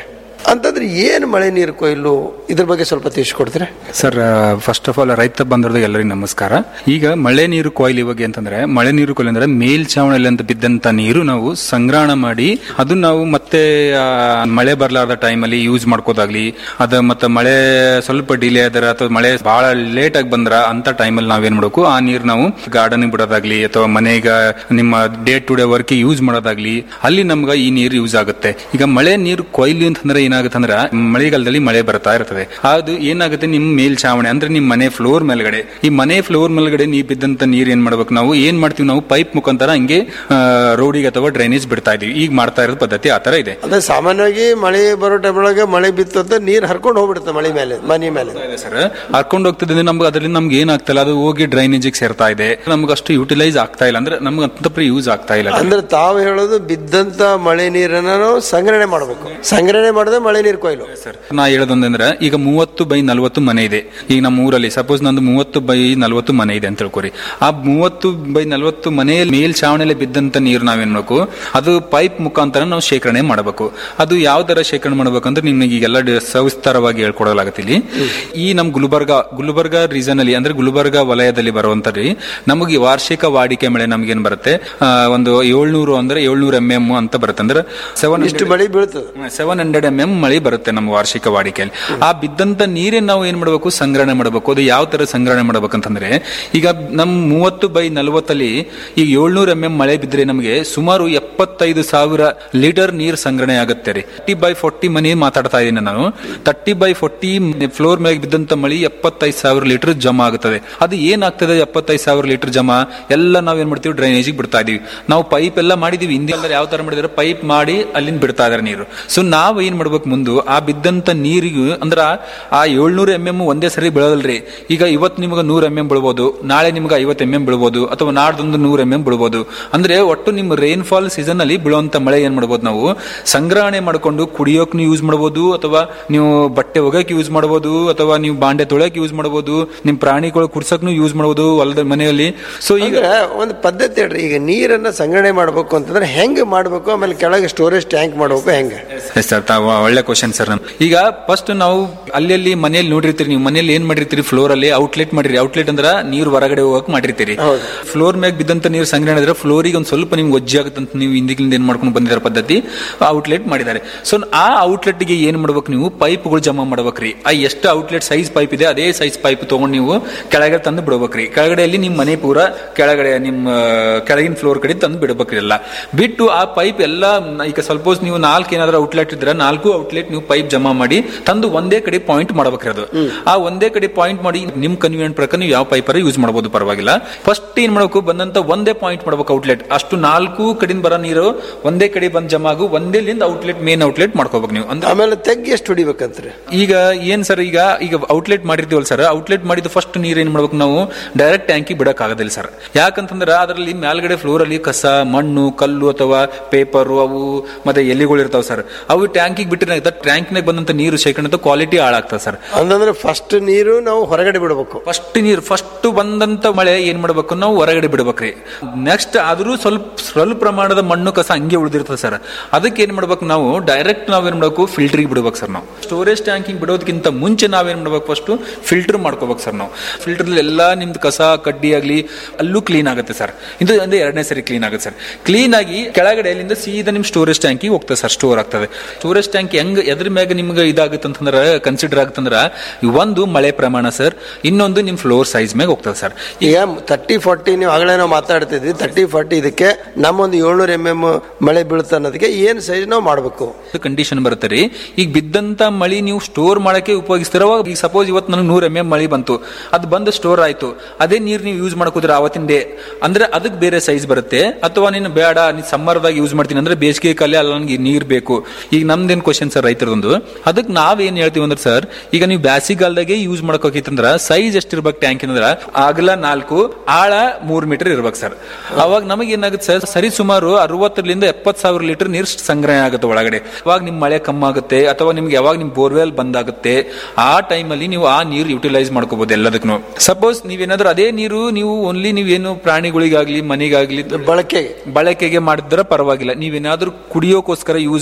ಅಂತಂದ್ರೆ ಏನು ಮಳೆ ನೀರು ಕೊಯ್ಲು ಇದ್ರ ಬಗ್ಗೆ ಸ್ವಲ್ಪ ತಿಳಿಸ್ಕೊಡ್ತೀರಾ ಸರ್ ಫಸ್ಟ್ ಆಫ್ ಆಲ್ ರೈತ ಬಂದವ್ರಿಗೆ ಎಲ್ಲರಿಗೂ ನಮಸ್ಕಾರ ಈಗ ಮಳೆ ನೀರು ಕೊಯ್ಲು ಇವಾಗ ಅಂತಂದ್ರೆ ಮಳೆ ನೀರು ಕೊಯ್ಲು ಅಂದ್ರೆ ಮೇಲ್ಛಾವಣಿಯಲ್ಲಿ ಅಂತ ಬಿದ್ದಂತ ನೀರು ನಾವು ಸಂಗ್ರಹಣ ಮಾಡಿ ಅದು ನಾವು ಮತ್ತೆ ಆ, ಮಳೆ ಬರ್ಲಾರ್ದ ಟೈಮಲ್ಲಿ ಯೂಸ್ ಮಾಡ್ಕೋದಾಗ್ಲಿ ಅದ ಮತ್ತೆ ಮಳೆ ಸ್ವಲ್ಪ ಡಿಲೇ ಆದ್ರ ಅಥವಾ ಮಳೆ ಬಹಳ ಲೇಟ್ ಆಗಿ ಬಂದ್ರ ಅಂತ ಟೈಮಲ್ಲಿ ನಾವೇನ್ ಮಾಡಬೇಕು ಆ ನೀರು ನಾವು ಗಾರ್ಡನ್ ಬಿಡೋದಾಗ್ಲಿ ಅಥವಾ ಮನೆಗ ನಿಮ್ಮ day to day work use ಮಾಡೋದಾಗ್ಲಿ ಅಲ್ಲಿ ನಮ್ಗೆ ಈ ನೀರು ಯೂಸ್ ಆಗುತ್ತೆ ಈಗ ಮಳೆ ನೀರು ಕೊಯ್ಲು ಅಂತಂದ್ರೆ ಏನಾಗುತ್ತೆ ಅಂದ್ರೆ ಮಳೆಗಾಲದಲ್ಲಿ ಮಳೆ ಬರ್ತಾ ಇರ್ತದೆ ಅದು ಏನಾಗುತ್ತೆ ನಿಮ್ ಮೇಲ್ಛಾವಣಿ ಅಂದ್ರೆ ನಿಮ್ ಮನೆ ಫ್ಲೋರ್ ಮೇಲ್ಗಡೆ ಈ ಮನೆ ಫ್ಲೋರ್ ಮೇಲ್ಗಡೆ ನೀರ್ ಬಿದ್ದಂತ ನೀರ್ ಏನ್ ಮಾಡ್ಬೇಕು ನಾವು ಏನ್ ಮಾಡ್ತೀವಿ ನಾವು ಪೈಪ್ ಮುಖಾಂತರ ಹಂಗೆ ರೋಡಿಗೆ ಅಥವಾ ಡ್ರೈನೇಜ್ ಬಿಡ್ತಾ ಇದೀವಿ ಈಗ ಮಾಡ್ತಾ ಇರೋದು ಪದ್ಧತಿ ಆತರ ಇದೆ ಅದೇ ಸಾಮಾನ್ಯವಾಗಿ ಮಳೆ ಬರೋ ಟೈಮ್ ಒಳಗೆ ಮಳೆ ಬಿತ್ತು ಅಂತ ನೀರು ಹರ್ಕೊಂಡು ಹೋಗ್ಬಿಡುತ್ತೆ ಮಳೆ ಮೇಲೆ ಮನೆ ಮೇಲೆ ಸರ್ ಹರ್ಕೊಂಡು ಹೋಗ್ತದೆ ನಮ್ಗೆ ಅದರಿಂದ ನಮ್ಗೆ ಏನಾಗ್ತಿಲ್ಲ ಅದು ಹೋಗಿ ಡ್ರೈನೇಜ್ ಸೇರ್ತಾ ಇದೆ ನಮ್ಗೆ ಅಷ್ಟು ಯುಟಿಲೈಸ್ ಆಗ್ತಾ ಇಲ್ಲ ಅಂದ್ರೆ ನಮ್ಗೆ ಅಂತ ಯೂಸ್ ಆಗ್ತಾ ಇಲ್ಲ ಅದು. ಅಂದ್ರೆ ತಾವು ಹೇಳೋದು ಬಿದ್ದಂತ ಮಳೆ ನೀರನ್ನ ನಾವು ಸಂಗ್ರಹಣೆ ಮಾಡಬೇಕು ಸಂಗ್ರಹಣೆ ಮಾಡದೆ ಮಳೆ ನೀರು ಕೊಯ್ಲು ನಾ ಹೇಳೋದಂದ್ರೆ ಈಗ ಮೂವತ್ತು ಬೈ ನಲ್ವತ್ತು ಮನೆ ಇದೆ ಈಗ ನಮ್ಮ ಊರಲ್ಲಿ ಸಪೋಸ್ ನಂದು ಮೂವತ್ತು ಬೈ ನಲ್ವತ್ತು ಮನೆ ಇದೆ ಅಂತ ತಿಳ್ಕೊರಿ ಆ ಮೂವತ್ತು ಬೈ ನಲ್ವತ್ತು ಮನೆಯಲ್ಲಿ ಮೇಲ್ಛಾವಣಿಯಲ್ಲಿ ಬಿದ್ದಂತ ನೀರು ನಾವೇನ್ ಮಾಡಬೇಕು ಅದು ಪೈಪ್ ಮುಖಾಂತರ ನಾವು ಶೇಖರಣೆ ಮಾಡಬೇಕು ಅದು ಯಾವ ತರ ಶೇಖರಣೆ ಮಾಡ್ಬೇಕಂದ್ರೆ ನಿಮ್ಗೆ ಈಗೆಲ್ಲ ಡಿ- ಸವಿಸ್ತಾರವಾಗಿ ಹೇಳ್ಕೊಡಲಾಗತ್ತೆ ಇಲ್ಲಿ ಈ ನಮ್ ಗುಲ್ಬರ್ಗ ಗುಲ್ಬರ್ಗ ರೀಸನ್ ಅಲ್ಲಿ ಅಂದ್ರೆ ಗುಲ್ಬರ್ಗ ವಲಯದಲ್ಲಿ ಬರುವಂತರಿ ನಮಗೆ ವಾರ್ಷಿಕ ವಾಡಿಕೆ ಮಳೆ ನಮ್ಗೇನ್ ಬರುತ್ತೆ ಆ, ಒಂದು ಏಳ್ನೂರು ಅಂದ್ರೆ ಏಳ್ನೂರು ಎಂ ಎಂ ಅಂತ ಬರುತ್ತೆ ಅಂದ್ರೆ ಸೆವೆನ್ ಇಷ್ಟು ಮಳೆ ಬೀಳ್ತದೆ ಸೆವೆನ್ ಹಂಡ್ರೆಡ್ ಎಂ ಎಂ ಮಳೆ ಬರುತ್ತೆ ನಮ್ಮ ವಾರ್ಷಿಕ ವಾಡಿಕೆಯಲ್ಲಿ ಆ ಬಿದ್ದಂತ ನೀರಿನ ನಾವು ಏನ್ ಮಾಡಬೇಕು ಸಂಗ್ರಹಣೆ ಮಾಡಬೇಕು ಅದು ಯಾವ ತರ ಸಂಗ್ರಹಣೆ ಮಾಡ್ಬೇಕಂತಂದ್ರೆ ಈಗ ನಮ್ ಮೂವತ್ತು ಬೈ ನಲವತ್ತಲ್ಲಿ ಈಗ ಏಳ್ನೂರು ಎಂ ಎಂ ಮಳೆ ಬಿದ್ರೆ ನಮಗೆ ಸುಮಾರು ಎಪ್ಪತ್ತೈದು ಸಾವಿರ ಲೀಟರ್ ನೀರ್ ಸಂಗ್ರಹಣೆ ಆಗುತ್ತೆ ರೀ ತರ್ಟಿ ಬೈ ಫೋರ್ಟಿ ಮನಿ ಮಾತಾಡ್ತಾ ಇದ್ದೀನಿ ನಾನು ತರ್ಟಿ ಬೈ ಫೋರ್ಟಿ ಫ್ಲೋರ್ ಮೇಲೆ ಬಿದ್ದಂತ ಮಳಿ ಎಪ್ಪತ್ತೈದು ಸಾವಿರ ಲೀಟರ್ ಜಮಾ ಆಗುತ್ತದೆ ಅದು ಏನಾಗ್ತದೆ ಎಪ್ಪತ್ತೈದು ಸಾವಿರ ಲೀಟರ್ ಜಮಾ ಎಲ್ಲ ನಾವ್ ಏನ್ ಮಾಡ್ತೀವಿ ಡ್ರೈನೇಜ್ ಬಿಡ್ತಾ ಇದೀವಿ ನಾವು ಪೈಪ್ ಎಲ್ಲ ಮಾಡಿದೀವಿ ಹಿಂದಿನ ಯಾವ ತರ ಮಾಡಿದ್ರೆ ಪೈಪ್ ಮಾಡಿ ಅಲ್ಲಿಂದ ಬಿಡ್ತಾ ಇದಾರೆ ನೀರು ಸೊ ನಾವ್ ಏನ್ ಮಾಡ್ಬೇಕು ಮುಂದು ಆ ಬಿದ್ದಂತ ನೀರಿಗೂ ಅಂದ್ರ ಆ ಏಳ್ನೂರು ಎಂ ಎಂ ಒಂದೇ ಸರಿ ಬೀಳೋದಲ್ರಿ ಈಗ ಇವತ್ತು ನಿಮ್ಗೆ ನೂರ್ ಎಂ ಎಂ ಬೀಳ್ಬೋದು ನಾಳೆ ನಿಮ್ಗೆ ಐವತ್ತು ಎಂ ಎಂ ಬೀಳ್ಬೋದು ಅಥವಾ ನಾಡ್ದೊಂದು ನೂರ್ ಎಂ ಎಂ ಬೀಳ್ಬೋದು ಅಂದ್ರೆ ಒಟ್ಟು ನಿಮ್ ರೈನ್ ಫಾಲ್ ಸೀಸನ್ ಅಲ್ಲಿ ಬೀಳುವಂತ ಮಳೆ ಏನ್ ಮಾಡ್ಬೋದು ನಾವು ಸಂಗ್ರಹಣೆ ಮಾಡ್ಕೊಂಡು ಕುಡಿಯೋಕ್ ಯೂಸ್ ಮಾಡ್ಬೋದು ಅಥವಾ ನೀವು ಬಟ್ಟೆ ಒಗಕ್ ಯೂಸ್ ಮಾಡ್ಬೋದು ಅಥವಾ ನೀವು ಬಾಂಡೆ ತೊಳೆಯಕ್ ಯೂಸ್ ಮಾಡ್ಬೋದು ನಿಮ್ ಪ್ರಾಣಿಗಳು ಕುಡ್ಸಕ್ನು ಯೂಸ್ ಮಾಡ್ಬೋದು ಹೊಲದ ಮನೆಯಲ್ಲಿ ಸೊ ಈಗ ಈಗ ಒಂದು ಪದ್ಧತಿ ಹೇಳ್ರಿ ಈಗ ನೀರನ್ನ ಸಂಗ್ರಹಣೆ ಮಾಡ್ಬೇಕು ಅಂತಂದ್ರೆ ಹೆಂಗ್ ಮಾಡ್ಬೇಕು ಆಮೇಲೆ ಕೆಳಗೆ ಸ್ಟೋರೇಜ್ ಟ್ಯಾಂಕ್ ಮಾಡ್ಬೇಕು ಹೆಂಗೆ ಎಸ್ ಸರ್ ತಾವು ಒಳ್ಳೆ ಕ್ವಶನ್ ಸರ್ ಈಗ ಫಸ್ಟ್ ನಾವು ಅಲ್ಲಿ ಅಲ್ಲಿ ಮನೆಯಲ್ಲಿ ನೋಡಿರ್ತೀರಿ ನೀವು ಮನೆಯಲ್ಲಿ ಏನ್ ಮಾಡಿರ್ತೀರಿ ಫ್ಲೋರ್ ಅಲ್ಲಿ ಔಟ್ಲೆಟ್ ಮಾಡಿರಿ ಔಟ್ಲೆಟ್ ಅಂದ್ರ ನೀರು ಹೊರಗಡೆ ಹೋಗಕ್ ಮಾಡಿರ್ತೀರಿ ಫ್ಲೋರ್ ಮ್ಯಾಗ ಬಿದ್ದಂತ ನೀರು ಸಂಗ್ರಹಣೆ ಇದ್ರೆ ಫ್ಲೋರಿಗೆ ಒಂದ್ ಸ್ವಲ್ಪ ನಿಮ್ಗೆ ಒಜ್ಜೆ ಆಗುತ್ತೆ ಅಂತ ನೀವು ಹಿಂದಿಗಳಿಂದ ಏನ್ ಮಾಡ್ಕೊಂಡು ಬಂದಿರೋ ಪದ್ಧತಿ ಔಟ್ಲೆಟ್ ಮಾಡಿದ್ದಾರೆ ಸೊ ಆ ಔಟ್ಲೆಟ್ ಗೆ ಏನ್ ಮಾಡ್ಬೇಕು ನೀವು ಪೈಪ್ಗಳು ಜಮಾ ಮಾಡ್ಬೇಕ್ರಿ ಆ ಎಷ್ಟು ಔಟ್ಲೆಟ್ ಸೈಜ್ ಪೈಪ್ ಇದೆ ಅದೇ ಸೈಜ್ ಪೈಪ್ ತಗೊಂಡು ನೀವು ಕೆಳಗಡೆ ತಂದು ಬಿಡ್ಬೇಕ್ರಿ ಕೆಳಗಡೆಯಲ್ಲಿ ನಿಮ್ ಮನೆ ಪೂರ ಕೆಳಗಡೆ ನಿಮ್ಮ ಕೆಳಗಿನ ಫ್ಲೋರ್ ಕಡೆ ತಂದು ಬಿಡ್ಬೇಕ್ರಿ ಎಲ್ಲ ಬಿಟ್ಟು ಆ ಪೈಪ್ ಎಲ್ಲ ಈಗ ಸಪೋಸ್ ನೀವು ನಾಲ್ಕು ಏನಾದ್ರೂ ಔಟ್ಲೆಟ್ ಇದ್ರೆ ನಾಲ್ಕು ಔಟ್ಲೆಟ್ ನೀವು ಪೈಪ್ ಜಮಾ ಮಾಡಿ ತಂದು ಒಂದೇ ಕಡೆ ಪಾಯಿಂಟ್ ಮಾಡ್ಬೇಕ್ರಿ ಅದು ಆ ಒಂದೇ ಕಡೆ ಪಾಯಿಂಟ್ ಮಾಡಿ ನಿಮ್ ಕನ್ವೀನಿಯಂಟ್ ಪ್ರಕಾರ ನೀವು ಯಾವ ಪೈಪರ್ ಯೂಸ್ ಮಾಡಬಹುದು ಪರವಾಗಿಲ್ಲ ಫಸ್ಟ್ ಏನ್ ಮಾಡ್ಬೇಕು ಬಂದಂತ ಒಂದೇ ಪಾಯಿಂಟ್ ಮಾಡ್ಬೇಕು ಔಟ್ಲೆಟ್ ಅಷ್ಟು ನಾಲ್ಕು ಕಡೆಯಿಂದ ಬರೋ ನೀರು ಒಂದೇ ಕಡೆ ಬಂದ್ ಜಮಾ ಆಗು ಒಂದೇಲಿಂದ ಔಟ್ಲೆಟ್ ಮೇನ್ ಔಟ್ಲೆಟ್ ಮಾಡ್ಕೋಬೇಕು ನೀವು ಅಂದ್ರೆ ಆಮೇಲೆ ತೆಗ್ಗಿ ಎಷ್ಟು ಹೊಡಿಬೇಕಂತ್ರಿ ಈಗ ಏನ್ ಸರ್ ಈಗ ಈಗ ಔಟ್ಲೆಟ್ ಮಾಡಿರ್ತೀವಲ್ಲ ಸರ್ ಔಟ್ಲೆಟ್ ಮಾಡಿದ ಫಸ್ಟ್ ನೀರ್ ಏನ್ ಮಾಡ್ಬೇಕು ನಾವು ಡೈರೆಕ್ಟ್ ಟ್ಯಾಂಕಿ ಬಿಡಕ್ ಆಗೋದಿಲ್ಲ ಸರ್ ಯಾಕಂತಂದ್ರೆ ಅದರಲ್ಲಿ ಮೇಲ್ಗಡೆ ಫ್ಲೋರ್ ಅಲ್ಲಿ ಕಸ ಮಣ್ಣು ಕಲ್ಲು ಅಥವಾ ಪೇಪರ್ ಅವು ಮತ್ತೆ ಎಲೆಗಳು ಇರ್ತಾವ ಸರ್ ಅವು ಟ್ಯಾಂಕಿಗೆ ಬಿಟ್ಟರೆ ಟ್ಯಾಂಕ್ನಾಗ ಬಂದಂತ ನೀರು ಶೇಖರಣೆ ಕ್ವಾಲಿಟಿ ಹಾಳಾಗ್ತದೆ ಸರ್ ಅಂತಂದ್ರೆ ಫಸ್ಟ್ ನೀರು ನಾವು ಹೊರಗಡೆ ಬಿಡಬೇಕು ಫಸ್ಟ್ ನೀರು ಫಸ್ಟ್ ಬಂದಂತ ಮಳೆ ಏನ್ ಮಾಡ್ಬೇಕು ನಾವು ಹೊರಗಡೆ ಬಿಡ್ಬೇಕ್ರಿ ನೆಕ್ಸ್ಟ್ ಆದ್ರೂ ಸ್ವಲ್ಪ ಸ್ವಲ್ಪ ಪ್ರಮಾಣದ ಮಣ್ಣು ಕಸ ಹಂಗೆ ಉಳಿದಿರ್ತದೆ ಸರ್ ಅದಕ್ಕೆ ಏನ್ ಮಾಡ್ಬೇಕು ನಾವು ಡೈರೆಕ್ಟ್ ನಾವೇನ್ ಮಾಡ್ಬೇಕು ಫಿಲ್ಟರ್ಗೆ ಬಿಡ್ಬೇಕು ಸರ್ ನಾವು ಸ್ಟೋರೇಜ್ ಟ್ಯಾಂಕಿಂಗ್ ಬಿಡೋದಕ್ಕಿಂತ ಮುಂಚೆ ನಾವೇನ್ ಮಾಡ್ಬೇಕು ಫಸ್ಟ್ ಫಿಲ್ಟರ್ ಮಾಡ್ಕೋಬೇಕು ಸರ್ ನಾವು ಫಿಲ್ಟರ್ ಎಲ್ಲಾ ನಿಮ್ದು ಕಸ ಕಡ್ಡಿ ಆಗ್ಲಿ ಅಲ್ಲೂ ಕ್ಲೀನ್ ಆಗುತ್ತೆ ಸರ್ ಇದು ಅಂದ್ರೆ ಎರಡನೇ ಸರಿ ಕ್ಲೀನ್ ಆಗುತ್ತೆ ಸರ್ ಕ್ಲೀನ್ ಆಗಿ ಕೆಳಗಡೆ ಅಲ್ಲಿಂದ ಸೀದಾ ನಿಮ್ ಸ್ಟೋರೇಜ್ ಟ್ಯಾಂಕಿಗೆ ಹೋಗ್ತದೆ ಸರ್ ಸ್ಟೋರ್ ಆಗ್ತದೆ ಸ್ಟೋರೇಜ್ ಟ್ಯಾಂಕ್ ಹೆಂಗ್ ಎದ್ರ ಮ್ಯಾಗ ನಿಮ್ಗೆ ಇದಾಗುತ್ತೆ ಅಂತಂದ್ರೆ ಕನ್ಸಿಡರ್ ಆಗುತ್ತಂದ್ರ ಒಂದು ಮಳೆ ಪ್ರಮಾಣ ಸರ್ ಇನ್ನೊಂದು ನಿಮ್ ಫ್ಲೋರ್ ಸೈಜ್ ಮ್ಯಾಗ ಹೋಗ್ತದೆ ಸರ್ ಈಗ ತರ್ಟಿ ಫಾರ್ಟಿ ನೀವು ಆಗಲೇ ನಾವು ಮಾತಾಡ್ತಿದ್ವಿ ತರ್ಟಿ ಫಾರ್ಟಿ ಇದಕ್ಕೆ ನಮ್ಮೊಂದು ಏಳ್ನೂರು ಎಂ ಎಂ ಮಳೆ ಬೀಳುತ್ತೆ ಅನ್ನೋದಕ್ಕೆ ಏನ್ ಸೈಜ್ ನಾವು ಮಾಡಬೇಕು ಕಂಡೀಷನ್ ಬರುತ್ತೆ ರೀ ಈಗ ಬಿದ್ದಂತ ಮಳಿ ನೀವು ಸ್ಟೋರ್ ಮಾಡಕ್ಕೆ ಉಪಯೋಗಿಸ್ತೀರ ಅವಾಗ ಈಗ ಸಪೋಸ್ ಇವತ್ತು ನನಗೆ ನೂರ್ ಎಂ ಎಂ ಮಳಿ ಬಂತು ಅದು ಬಂದು ಸ್ಟೋರ್ ಆಯ್ತು ಅದೇ ನೀರು ನೀವು ಯೂಸ್ ಮಾಡ್ಕೋದ್ರೆ ಅವತ್ತಿನ ಡೇ ಅಂದ್ರೆ ಅದಕ್ಕೆ ಬೇರೆ ಸೈಜ್ ಬರುತ್ತೆ ಅಥವಾ ನೀನು ಬೇಡ ನೀ ಸಮ್ಮರ್ದಾಗ ಯೂಸ್ ಮಾಡ್ತೀನಿ ಅಂದ್ರೆ ಬೇಸಿಗೆ ಕಾಲ ಅಲ್ಲ ನನಗೆ ನೀರ್ ಬೇಕು ಈಗ ನಮ್ದೇನ್ ಕ್ವಶನ್ ಸರ್ ರೈತರದೊಂದು ಅದಕ್ಕೆ ನಾವೇನ್ ಹೇಳ್ತೀವಿ ಅಂದ್ರೆ ಸರ್ ಈಗ ನೀವು ಬ್ಯಾಸಿಗಾಲದಾಗೆ ಯೂಸ್ ಮಾಡ್ಕೋಕಿತ್ತಂದ್ರ ಸೈಜ್ ಎಷ್ಟಿರ್ಬೇಕು ಟ್ಯಾಂಕ್ ಅಂದ್ರ ಅಗಲ ನಾಲ್ಕು ಆಳ ಮೂರ್ ಮೀಟರ್ ಇರ್ಬೇಕು ಸರ್ ಅವಾಗ ನಮಗೆ ಏನಾಗುತ್ತೆ ಸರ್ ಸರಿ ಸುಮಾರು ಅರವತ್ತರಿಂದ ಎಪ್ಪತ್ ಸಾವಿರ ಲೀಟರ್ ನೀರು ಸಂಗ್ರಹಣೆ ಆಗುತ್ತೆ ಒಳಗಡೆ ಅವಾಗ ನಿಮ್ ಮಳೆ ಕಮ್ಮಿ ಆಗುತ್ತೆ ಅಥವಾ ನಿಮ್ಗೆ ಯಾವಾಗ ನಿಮ್ ಬೋರ್ವೆಲ್ ಬಂದಾಗುತ್ತೆ ಆ ಟೈಮಲ್ಲಿ ನೀವು ಆ ನೀರು ಯುಟಿಲೈಸ್ ಮಾಡ್ಕೋಬಹುದು ಎಲ್ಲದಕ್ಕೂ ಸಪೋಸ್ ನೀವೇನಾದ್ರೂ ಅದೇ ನೀರು ನೀವು ಓನ್ಲಿ ನೀವೇನು ಪ್ರಾಣಿಗಳಿಗಾಗ್ಲಿ ಮನೆಗಾಗ್ಲಿ ಬಳಕೆ ಬಳಕೆಗೆ ಮಾಡಿದ್ರೆ ಪರವಾಗಿಲ್ಲ ನೀವೇನಾದ್ರೂ ಕುಡಿಯೋಕೋಸ್ಕರ ಯೂಸ್ ಮಾಡಬೇಕಾಗಿ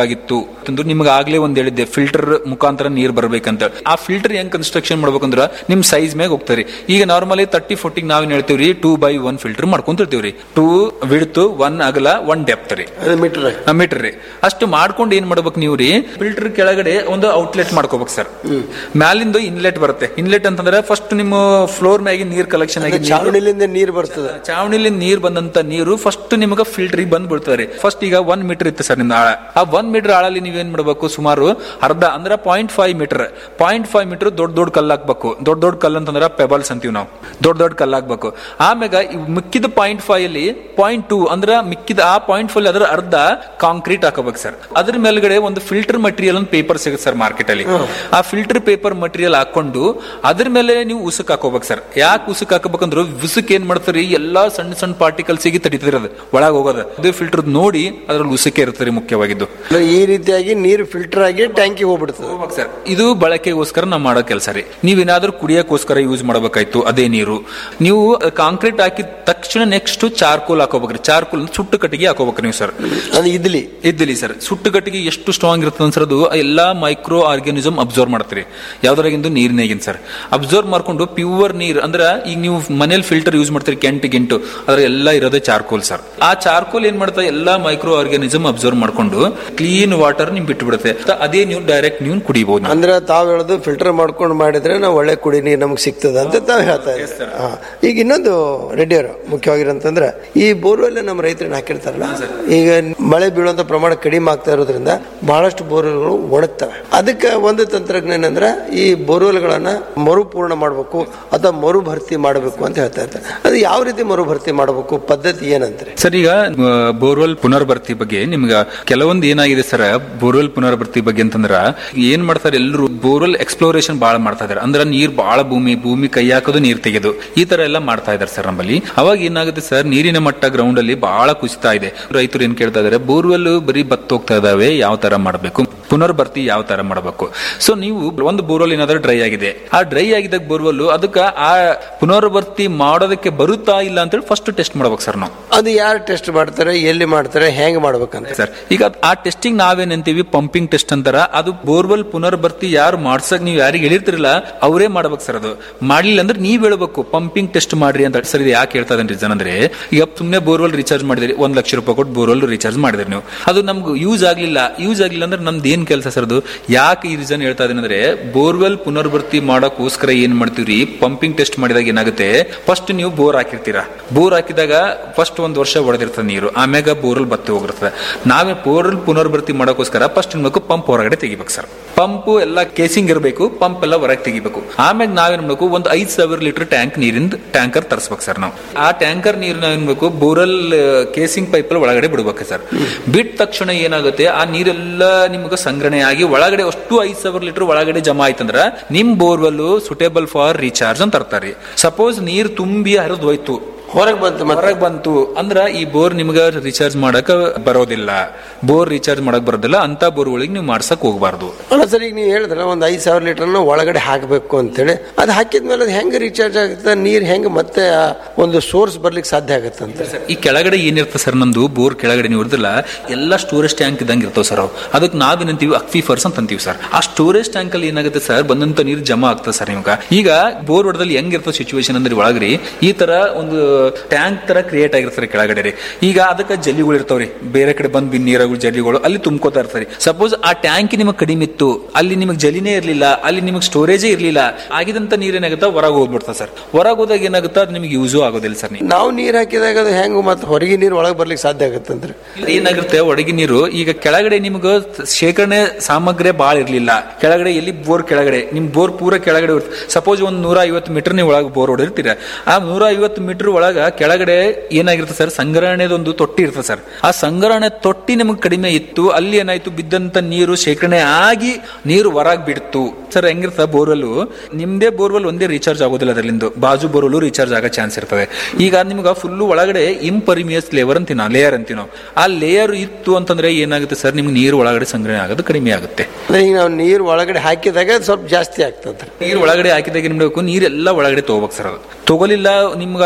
ಬೇಕಾಗಿತ್ತು ಅಂತಂದ್ರೆ ನಿಮ್ಗೆ ಆಗ್ಲೇ ಒಂದ್ ಹೇಳಿದ್ದೆ ಫಿಲ್ಟರ್ ಮುಖಾಂತರ ನೀರ್ ಬರ್ಬೇಕಂತ ಆ ಫಿಲ್ಟರ್ ಹೆಂಗ್ ಕನ್ಸ್ಟ್ರಕ್ಷನ್ ಮಾಡ್ಬೇಕಂದ್ರ ನಿಮ್ ಸೈಜ್ ಮ್ಯಾಗ ಹೋಗ್ತಾರೆ ಈಗ ನಾರ್ಮಲಿ ತರ್ಟಿ ಫೋರ್ಟಿಗೆ ನಾವೇನ್ ಹೇಳ್ತೀವ್ರಿ ಟೂ ಬೈ ಒನ್ ಫಿಲ್ಟರ್ ಮಾಡ್ಕೊಂತಿರ್ತೀವ್ರಿ ಟೂ ವಿಡ್ತು ಒನ್ ಅಗಲ ಒನ್ ಡೆಪ್ತ್ ರೀ ಮೀಟರ್ ಮೀಟರ್ ರೀ ಅಷ್ಟು ಮಾಡ್ಕೊಂಡು ಏನ್ ಮಾಡ್ಬೇಕು ನೀವು ರೀ ಫಿಲ್ಟರ್ ಕೆಳಗಡೆ ಒಂದು ಔಟ್ಲೆಟ್ ಮಾಡ್ಕೋಬೇಕು ಸರ್ ಮ್ಯಾಲಿಂದ ಇನ್ಲೆಟ್ ಬರುತ್ತೆ ಇನ್ಲೆಟ್ ಅಂತಂದ್ರೆ ಫಸ್ಟ್ ನಿಮ್ಮ ಫ್ಲೋರ್ ಮ್ಯಾಗಿನ ನೀರ್ ಕಲೆಕ್ಷನ್ ಆಗಿ ಚಾವಣಿಲಿಂದ ನೀರ್ ಬರ್ತದೆ ಚಾವಣಿಲಿ ನೀರ್ ಬಂದಂತ ನೀರು ಫಸ್ಟ್ ನಿಮಗೆ ಫಿಲ್ಟರ್ ಬಂದ್ ಬಿಡ್ತಾರೆ ಫಸ್ಟ್ ಈಗ ಒನ್ ಮೀಟರ್ ಇತ್ತು ಸರ್ ನಿಮ್ದು ಆಳ ಆ ಒನ್ ಮೀಟರ್ ಆಳಲ್ಲಿ ನೀವೇನ್ ಮಾಡ್ಬೇಕು ಸುಮಾರು ಅರ್ಧ ಅಂದ್ರೆ point five metre point five metre ದೊಡ್ಡ ದೊಡ್ಡ ಕಲ್ಲು ಹಾಕ್ಬೇಕು ದೊಡ್ಡ ದೊಡ್ಡ ಕಲ್ಲು ಅಂತಂದ್ರೆ ಪೆಬಲ್ಸ್ ಅಂತೀವಿ ನಾವು ದೊಡ್ಡ ದೊಡ್ಡ ಕಲ್ಲು ಹಾಕ್ಬೇಕು ಆಮ್ಯಾಗ ಈ ಮಿಕ್ಕಿದ ಪಾಯಿಂಟ್ ಫೈವ್ ಅಲ್ಲಿ ಪಾಯಿಂಟ್ ಟೂ ಅಂದ್ರೆ ಮಿಕ್ಕಿದ ಆ ಪಾಯಿಂಟ್ ಫೈವ್ ಅದರ ಅರ್ಧ ಕಾಂಕ್ರೀಟ್ ಹಾಕೋಬೇಕು ಸರ್ ಅದ್ರ ಮೇಲ್ಗಡೆ ಒಂದು ಫಿಲ್ಟರ್ ಮಟೀರಿಯಲ್ ಒಂದು ಪೇಪರ್ ಸಿಗುತ್ತೆ ಸರ್ ಮಾರ್ಕೆಟ್ ಅಲ್ಲಿ ಆ ಫಿಲ್ಟರ್ ಪೇಪರ್ ಮಟೀರಿಯಲ್ ಹಾಕೊಂಡು ಅದ್ರ ಮೇಲೆ ನೀವು ಉಸುಕ್ ಹಾಕೋಬೇಕು ಸರ್ ಯಾಕೆ ಉಸುಕ್ ಹಾಕೋಬೇಕಂದ್ರೆ ಉಸುಕ್ ಏನ್ ಮಾಡ್ತಾರೆ ಎಲ್ಲಾ ಸಣ್ಣ ಸಣ್ಣ ಪಾರ್ಟಿಕಲ್ಸ್ ಗೆ ತಡಿತದೆ ಅದು ಒಳಗೆ ಹೋಗೋದು ಅದು ಫಿಲ್ಟರ್ ನೋಡಿ ಅದ್ರಲ್ಲಿ ಉಸುಕೆ ಇರ್ತದೆ ಮುಖ್ಯವಾಗಿದ್ದು ಈ ರೀತಿಯಾಗಿ ನೀರು ಫಿಲ್ಟರ್ ಆಗಿ ಟ್ಯಾಂಕಿಗೆ ಹೋಗ್ಬಿಡ್ತದೆ ಸರ್ ಇದು ಬಳಕೆಗೋಸ್ಕರ ನಾವು ಮಾಡೋ ಕೆಲಸ ರೀ ನೀವೇನಾದ್ರೂ ಕುಡಿಯೋಕ್ಕೋಸ್ಕರ ಯೂಸ್ ಮಾಡಬೇಕಾಯ್ತು ಅದೇ ನೀರು ನೀವು ಕಾಂಕ್ರೀಟ್ ಹಾಕಿದ ತಕ್ಷಣ ನೆಕ್ಸ್ಟ್ ಚಾರ್ಕೋಲ್ ಹಾಕೋಬೇಕ್ರಿ ಚಾರ್ಕೋಲ್ ಸುಟ್ಟು ಕಟ್ಟಿಗೆ ಹಾಕೋಬೇಕ್ರಿ ನೀವು ಸರ್ ಅದು ಇದ್ಲಿ ಇದ್ದಿಲಿ ಸರ್ ಸುಟ್ಟು ಕಟ್ಟಿಗೆ ಎಷ್ಟು ಸ್ಟ್ರಾಂಗ್ ಇರ್ತದೆ ಸರ್ ಅದು ಎಲ್ಲಾ ಮೈಕ್ರೋ ಆರ್ಗ್ಯಾನಿಸಮ್ ಅಬ್ಸರ್ವ್ ಮಾಡ್ತೀರಿ ಯಾವ್ದ್ರಾಗಿಂದು ನೀರಿನಾಗಿನ್ ಸರ್ ಅಬ್ಸರ್ವ್ ಮಾಡ್ಕೊಂಡು ಪ್ಯೂರ್ ನೀರ್ ಅಂದ್ರೆ ಈಗ ನೀವು ಮನೇಲಿ ಫಿಲ್ಟರ್ ಯೂಸ್ ಮಾಡ್ತೀರಿ ಕೆಂಟು ಗಿಂಟು ಅದ್ರ ಎಲ್ಲ ಇರೋದೇ ಚಾರ್ಕೋಲ್ ಸರ್ ಆ ಚಾರ್ಕೋಲ್ ಏನ್ ಮಾಡ್ತಾ ಎಲ್ಲಾ ಮೈಕ್ರೋ ಆರ್ಗ್ಯಾನಿಸಮ್ ಅಬ್ಸರ್ವ್ ಮಾಡ್ಕೊಂಡು ಕ್ಲೀನ್ ವಾಟರ್ ನಿಮ್ ಬಿಟ್ಟು ಬಿಡುತ್ತೆ ಅದೇ ನೀವು ಡೈರೆಕ್ಟ್ ನೀವು ಕುಡಿಬಹುದು ಅಂದ್ರೆ ತಾವ್ ಹೇಳೋದು ಫಿಲ್ಟರ್ ಮಾಡ್ಕೊಂಡು ಮಾಡಿದ್ರೆ ನಾವು ಒಳ್ಳೆ ಕುಡಿ ನೀರು ನಮ್ಗೆ ಸಿಗ್ತದೆ ಅಂತ ತಾವ್ ಹೇಳ್ತಾ ಇದ್ದೀವಿ ಹಾ. ಈಗ ಇನ್ನೊಂದು ರೆಡ್ಡಿ ಅವರು ಮುಖ್ಯವಾಗಿರಂತಂದ್ರೆ ಈ ಬೋರ್ವೆಲ್ ನಮ್ಮ ರೈತರನ್ನ ಹಾಕಿರ್ತಾರಲ್ಲ ಈಗ ಮಳೆ ಬೀಳುವಂತ ಪ್ರಮಾಣ ಕಡಿಮೆ ಆಗ್ತಾ ಇರೋದ್ರಿಂದ ಬಹಳಷ್ಟು ಬೋರ್ವೆಲ್ಗಳು ಒಣಗ್ತವೆ ಅದಕ್ಕೆ ಒಂದು ತಂತ್ರಜ್ಞಾನ ಅಂದ್ರೆ ಈ ಬೋರ್ವೆಲ್ಗಳನ್ನ ಮರುಪೂರ್ಣ ಮಾಡಬೇಕು ಅಥವಾ ಮರು ಭರ್ತಿ ಮಾಡಬೇಕು ಅಂತ ಹೇಳ್ತಾ ಇರ್ತಾರೆ ಅದು ಯಾವ ರೀತಿ ಮರು ಭರ್ತಿ ಮಾಡಬೇಕು ಪದ್ಧತಿ ಏನಂತಾರೆ ಸರ್ ಈಗ ಬೋರ್ವೆಲ್ ಪುನರ್ಭರ್ತಿ ಬಗ್ಗೆ ನಿಮ್ಗ ಕೆಲವೊಂದು ಏನಾಗಿದೆ ಸರ್ ಬೋರ್ವೆಲ್ ಪುನರ್ಭರ್ತಿ ಬಗ್ಗೆ ಅಂತಂದ್ರ ಏನ್ ಮಾಡ್ತಾರೆ ಎಲ್ಲರೂ ಬೋರ್ವೆಲ್ ಎಕ್ಸ್ಪ್ಲೋರೇಷನ್ ಬಹಳ ಮಾಡ್ತಾ ಇದಾರೆ ಅಂದ್ರೆ ನೀರ್ ಬಹಳ ಭೂಮಿ ಭೂಮಿ ಕೈ ಹಾಕೋದು ನೀರ್ ತೆಗೆದು ಈ ತರ ಎಲ್ಲ ಮಾಡ್ತಾ ಇದಾರೆ ಸರ್ ನಮ್ಮಲ್ಲಿ ಅವಾಗ ಏನಾಗುತ್ತೆ ಸರ್ ನೀರಿನ ಮಟ್ಟ ಗ್ರೌಂಡ್ ಅಲ್ಲಿ ಬಹಳ ಕುಸಿತಾ ಇದೆ ರೈತರು ಏನ್ ಕೇಳ್ತಾ ಇದಾರೆ ಬೋರ್ವೆಲ್ ಬರೀ ಬತ್ತ ಹೋಗ್ತಾ ಇದಾವೆ ಯಾವ ತರ ಮಾಡಬೇಕು ಪುನರ್ಭರ್ತಿ ಯಾವ ತರ ಮಾಡಬೇಕು ಸೊ ನೀವು ಒಂದು ಬೋರ್ವೆಲ್ ಏನಾದ್ರೂ ಡ್ರೈ ಆಗಿದೆ ಆ ಡ್ರೈ ಆಗಿದ್ದಾಗ ಬೋರ್ವೆಲ್ ಅದಕ್ಕೆ ಆ ಪುನರ್ಭರ್ತಿ ಮಾಡೋದಕ್ಕೆ ಬರುತ್ತಾ ಇಲ್ಲ ಅಂತೇಳಿ ಫಸ್ಟ್ ಟೆಸ್ಟ್ ಮಾಡ್ಬೇಕು ಸರ್ ನಾವು ಅದು ಯಾರು ಟೆಸ್ಟ್ ಮಾಡ್ತಾರೆ ಎಲ್ಲಿ ಮಾಡ್ತಾರೆ ಹೆಂಗ್ ಮಾಡ್ಬೇಕಂತ ಸರ್ ಈಗ ಅದ್- ಆ ಟೆಸ್ಟಿಂಗ್ ನಾವೇನಂತೀವಿ ಪಂಪಿಂಗ್ ಟೆಸ್ಟ್ ಅಂತಾರ ಅದು ಬೋರ್ವೆಲ್ ಪುನರ್ಭರ್ತಿ ಯಾರು ಮಾಡ್ಸಕ್ ನೀವು ಯಾರಿಗೆ ಹೇಳಿರ್ತಿರಲ್ಲ ಅವರೇ ಮಾಡ್ಬೇಕು ಸರ್ ಅದು ಮಾಡ್ಲಿಲ್ಲ ಅಂದ್ರೆ ನೀವ್ ಹೇಳ್ಬೇಕು ಪಂಪಿಂಗ್ ಟೆಸ್ಟ್ ಮಾಡ್ರಿ ಅಂತ ಸರ್ ಇದು ಯಾಕೆ ಹೇಳ್ತಾ ಇದ್ದೇನೆ ರೀಸನ್ ಅಂದ್ರೆ ಈಗ ಸುಮ್ನೆ ಬೋರ್ವೆಲ್ ರೀಚಾರ್ಜ್ ಮಾಡಿದ್ರಿ ಒಂದ್ ಲಕ್ಷ ರೂಪಾಯಿ ಕೊಟ್ಟು ಬೋರ್ವೆಲ್ ರೀಚಾರ್ಜ್ ಮಾಡಿದ್ರಿ ನೀವು ಅದು ನಮ್ಗೆ ಯೂಸ್ ಆಗ್ಲಿಲ್ಲ ಯೂಸ್ ಆಗ್ಲಿಲ್ಲ ಅಂದ್ರೆ ನಮ್ದು ಏನ್ ಕೆಲಸ ಸರ್ ಅದು ಯಾಕೆ ಈ ರೀಸನ್ ಹೇಳ್ತಾ ಇದ್ದೇನೆ ಅಂದ್ರೆ ಬೋರ್ವೆಲ್ ಪುನರ್ಭರ್ತಿ ಮಾಡೋಕ್ಕೋಸ್ಕರ ಏನ್ ಮಾಡ್ತೀವ್ರಿ ಪಂಪಿಂಗ್ ಟೆಸ್ಟ್ ಮಾಡಿದಾಗ ಏನಾಗುತ್ತೆ ಫಸ್ಟ್ ನೀವು ಬೋರ್ ಹಾಕಿರ್ತೀರಾ ಬೋರ್ ಹಾಕಿದಾಗ ಫಸ್ಟ್ ಒಂದ್ ವರ್ಷ ಹೊಡೆದಿರ್ತದೆ ನೀರು ಆಮ್ಯಾಗ ಬೋರ್ವೆಲ್ ಬತ್ತಿ ಹೋಗಿರ್ತದೆ ನಾವೇ ಬೋರ್ವೆಲ್ ಪುನರ್ಭರ್ತಿ ಮಾಡೋಕ್ಕೋಸ್ಕರ ಫಸ್ಟ್ ಏನ್ಬೇಕು ಪಂಪ್ ಹೊರಗಡೆ ತೆಗಿಬೇಕು ಸರ್ ಪಂಪ್ ಎಲ್ಲ ಕೇಸಿಂಗ್ ಇರಬೇಕು ಪಂಪ್ ಎಲ್ಲ ಹೊರಗೆ ತೆಗಿಬೇಕು ಆಮ್ಯಾಗ ನಾವೇನ್ ಮಾಡ್ಬೇಕು ಒಂದು ಐದ್ ಸಾವಿರ ಲೀಟರ್ ಟ್ಯಾಂಕ್ ನೀರಿಂದ ಟ್ಯಾಂಕರ್ ತರಿಸ್ಬೇಕು ಸರ್ ನಾವು ಆ ಟ್ಯಾಂಕರ್ ನೀರನ್ನ ಏನ್ಬೇಕು ಬೋರಲ್ ಕೇಸಿಂಗ್ ಪೈಪ್ ಒಳಗಡೆ ಬಿಡ್ಬೇಕು ಸರ್ ಬಿಟ್ಟ ತಕ್ಷಣ ಏನಾಗುತ್ತೆ ಆ ನೀರೆಲ್ಲ ನಿಮ್ಗೆ ಸಂಗ್ರಹಣೆ ಆಗಿ ಒಳಗಡೆ ಅಷ್ಟು ಐದ್ ಸಾವಿರ ಲೀಟರ್ ಒಳಗಡೆ ಜಮಾ ಆಯ್ತಂದ್ರ ನಿಮ್ ಬೋರ್ವೆಲ್ ಸುಟೇಬಲ್ ಫಾರ್ ರೀಚಾರ್ಜ್ ಅಂತ ತರ್ತಾರೆ ಸಪೋಸ್ ನೀರ್ ತುಂಬಿ ಹರಿದು ಹೋಯ್ತು ಹೊರಗೆ ಬಂತು ಹೊರಗೆ ಬಂತು ಅಂದ್ರ ಈ ಬೋರ್ ನಿಮ್ಗ ರೀಚಾರ್ಜ್ ಮಾಡಕ್ ಬರೋದಿಲ್ಲ ಬೋರ್ ರೀಚಾರ್ಜ್ ಮಾಡಕ್ ಬರೋದಿಲ್ಲ ಅಂತ ಬೋರ್ ಒಳಗೆ ನೀವು ಮಾಡ್ಸಕ್ ಹೋಗ್ಬಾರ್ದು ಅಲ್ಲ ಸರ್ ಈಗ ನೀವು ಹೇಳಿದ್ರೆ ಒಂದು ಐದು ಸಾವಿರ ಲೀಟರ್ನ ಒಳಗಡೆ ಹಾಕಬೇಕು ಅಂತೇಳಿ ಅದು ಹಾಕಿದ್ಮೇಲೆ ಅದು ಹೆಂಗೆ ರೀಚಾರ್ಜ್ ಆಗುತ್ತೆ ನೀರು ಹೆಂಗೆ ಮತ್ತೆ ಆ ಒಂದು ಸೋರ್ಸ್ ಬರ್ಲಿಕ್ಕೆ ಸಾಧ್ಯ ಆಗುತ್ತೆ ಅಂತ ಈ ಕೆಳಗಡೆ ಏನಿರ್ತದೆ ಸರ್ ನಮ್ದು ಬೋರ್ ಕೆಳಗಡೆ ನೀವು ಇರ್ದಿಲ್ಲ ಎಲ್ಲ ಸ್ಟೋರೇಜ್ ಟ್ಯಾಂಕ್ ಇದ್ದಂಗೆ ಇರ್ತಾವ ಸರ್ ಅವು ಅದಕ್ಕೆ ನಾವೇನಂತೀವಿ ಅಕ್ವಿಫರ್ಸ್ ಅಂತ ಅಂತೀವಿ ಸರ್ ಆ ಸ್ಟೋರೇಜ್ ಟ್ಯಾಂಕ್ ಅಲ್ಲಿ ಏನಾಗುತ್ತೆ ಸರ್ ಬಂದಂತ ನೀರು ಜಮಾ ಆಗ್ತದೆ ಸರ್ ನಿಮ್ಗೆ ಈಗ ಬೋರ್ ಹೊಡೆದಲ್ಲಿ ಹೆಂಗಿರ್ತದೆ ಸಿಚುವೇಶನ್ ಅಂದ್ರೆ ಒಳಗ್ರಿ ಈ ತರ ಒಂದು ಟ್ಯಾಂಕ್ ತರ ಕ್ರಿಯೇಟ್ ಆಗಿರ್ತಾರೆ ಕೆಳಗಡೆ ರೀ ಈಗ ಅದಕ್ಕೆ ಜಲ್ಲಿಗಳು ಇರ್ತಾವ್ರಿ ಬೇರೆ ಕಡೆ ಬಂದ್ ನೀರಾಗಳು ಜಲ್ಲಿಗಳು ಅಲ್ಲಿ ತುಂಬ್ಕೋತಾ ಇರ್ತಾರೆ ಸಪೋಸ್ ಆ ಟ್ಯಾಂಕ್ ನಿಮಗೆ ಕಡಿಮೆ ಇತ್ತು ಅಲ್ಲಿ ನಿಮಗೆ ಜಲಿನೇ ಇರ್ಲಿಲ್ಲ ಅಲ್ಲಿ ನಿಮಗೆ ಸ್ಟೋರೇಜೇ ಇರ್ಲಿಲ್ಲ ಆಗಿದಂತ ನೀರ್ ಏನಾಗುತ್ತೆ ಹೊರಗೆ ಹೋಗ್ಬಿಡ್ತದೆ ಸರ್ ಹೊರಗೆ ಹೋದಾಗ ಏನಾಗುತ್ತೆ ಅದು ನಿಮಗೆ ಯೂಸು ಆಗೋದಿಲ್ಲ ಸರ್ ನೀವು ನಾವು ನೀರು ಹಾಕಿದಾಗ ಅದು ಹೆಂಗೆ ಮತ್ತೆ ಹೊರಗೆ ನೀರು ಒಳಗೆ ಬರ್ಲಿಕ್ಕೆ ಸಾಧ್ಯ ಆಗುತ್ತೆ ಅಂದ್ರೆ ಏನಾಗಿರುತ್ತೆ ಒಳಗಿನ ನೀರು ಈಗ ಕೆಳಗಡೆ ನಿಮ್ಗೆ ಶೇಖರಣೆ ಸಾಮಗ್ರಿ ಬಾಳ ಇರ್ಲಿಲ್ಲ ಕೆಳಗಡೆ ಎಲ್ಲಿ ಬೋರ್ ಕೆಳಗಡೆ ನಿಮ್ ಬೋರ್ ಪೂರ ಕೆಳಗಡೆ ಸಪೋಸ್ ಒಂದ್ ನೂರ ಐವತ್ತು ಮೀಟರ್ ನೀವು ಒಳಗೆ ಬೋರ್ ಹೊಡಿರ್ತೀರ ಆ ನೂರ ಐವತ್ತು ಮೀಟರ್ ಒಳಗ ಕೆಳಗಡೆ ಏನಾಗಿರುತ್ತೆ ಸರ್ ಸಂಗ್ರಹಣೆದೊಂದು ತೊಟ್ಟಿ ಇರ್ತದೆ ಸರ್ ಆ ಸಂಗ್ರಹಣೆ ತೊಟ್ಟಿ ನಿಮ್ಗೆ ಕಡಿಮೆ ಇತ್ತು ಅಲ್ಲಿ ಏನಾಯ್ತು ಬಿದ್ದಂತ ನೀರು ಶೇಖರಣೆ ಆಗಿ ನೀರು ಹೊರಗ್ ಬಿಡ್ತು ಸರ್ ಹೆಂಗಿರ್ತದೆ ಬೋರ್ವೆಲ್ ನಿಮ್ದೇ ಬೋರ್ವೆಲ್ ಒಂದೇ ರೀಚಾರ್ಜ್ ಆಗೋದಿಲ್ಲ ಅದರಲ್ಲಿಂದ ಬಾಜು ಬೋರ್ವೆಲ್ ರೀಚಾರ್ಜ್ ಆಗೋ ಚಾನ್ಸ್ ಇರ್ತದೆ ಈಗ ನಿಮ್ಗೆ ಫುಲ್ ಒಳಗಡೆ ಇಂಪರಿಮಿಯಸ್ ಲೇವರ್ ಅಂತೀವಿ ನಾವು ಲೇಯರ್ ಅಂತೀವಿ ನಾವು ಆ ಲೇಯರ್ ಇತ್ತು ಅಂತಂದ್ರೆ ಏನಾಗುತ್ತೆ ಸರ್ ನಿಮ್ಗೆ ನೀರು ಒಳಗಡೆ ಸಂಗ್ರಹಣೆ ಆಗೋದು ಕಡಿಮೆ ಆಗುತ್ತೆ ಅಂದ್ರೆ ಈಗ ನಾವು ನೀರು ಒಳಗಡೆ ಹಾಕಿದಾಗ ಅದು ಸ್ವಲ್ಪ ಜಾಸ್ತಿ ಆಗ್ತದೆ ನೀರು ಒಳಗಡೆ ಹಾಕಿದಾಗ ಏನ್ ಮಾಡ್ಬೇಕು ನೀರೆಲ್ಲ ಒಳಗಡೆ ತಗೋಬೇಕು ಸರ್ ಅದು ತಗೊಲಿಲ್ಲ ನಿಮ್ಗೆ ಅದು ಮತ್ತೆ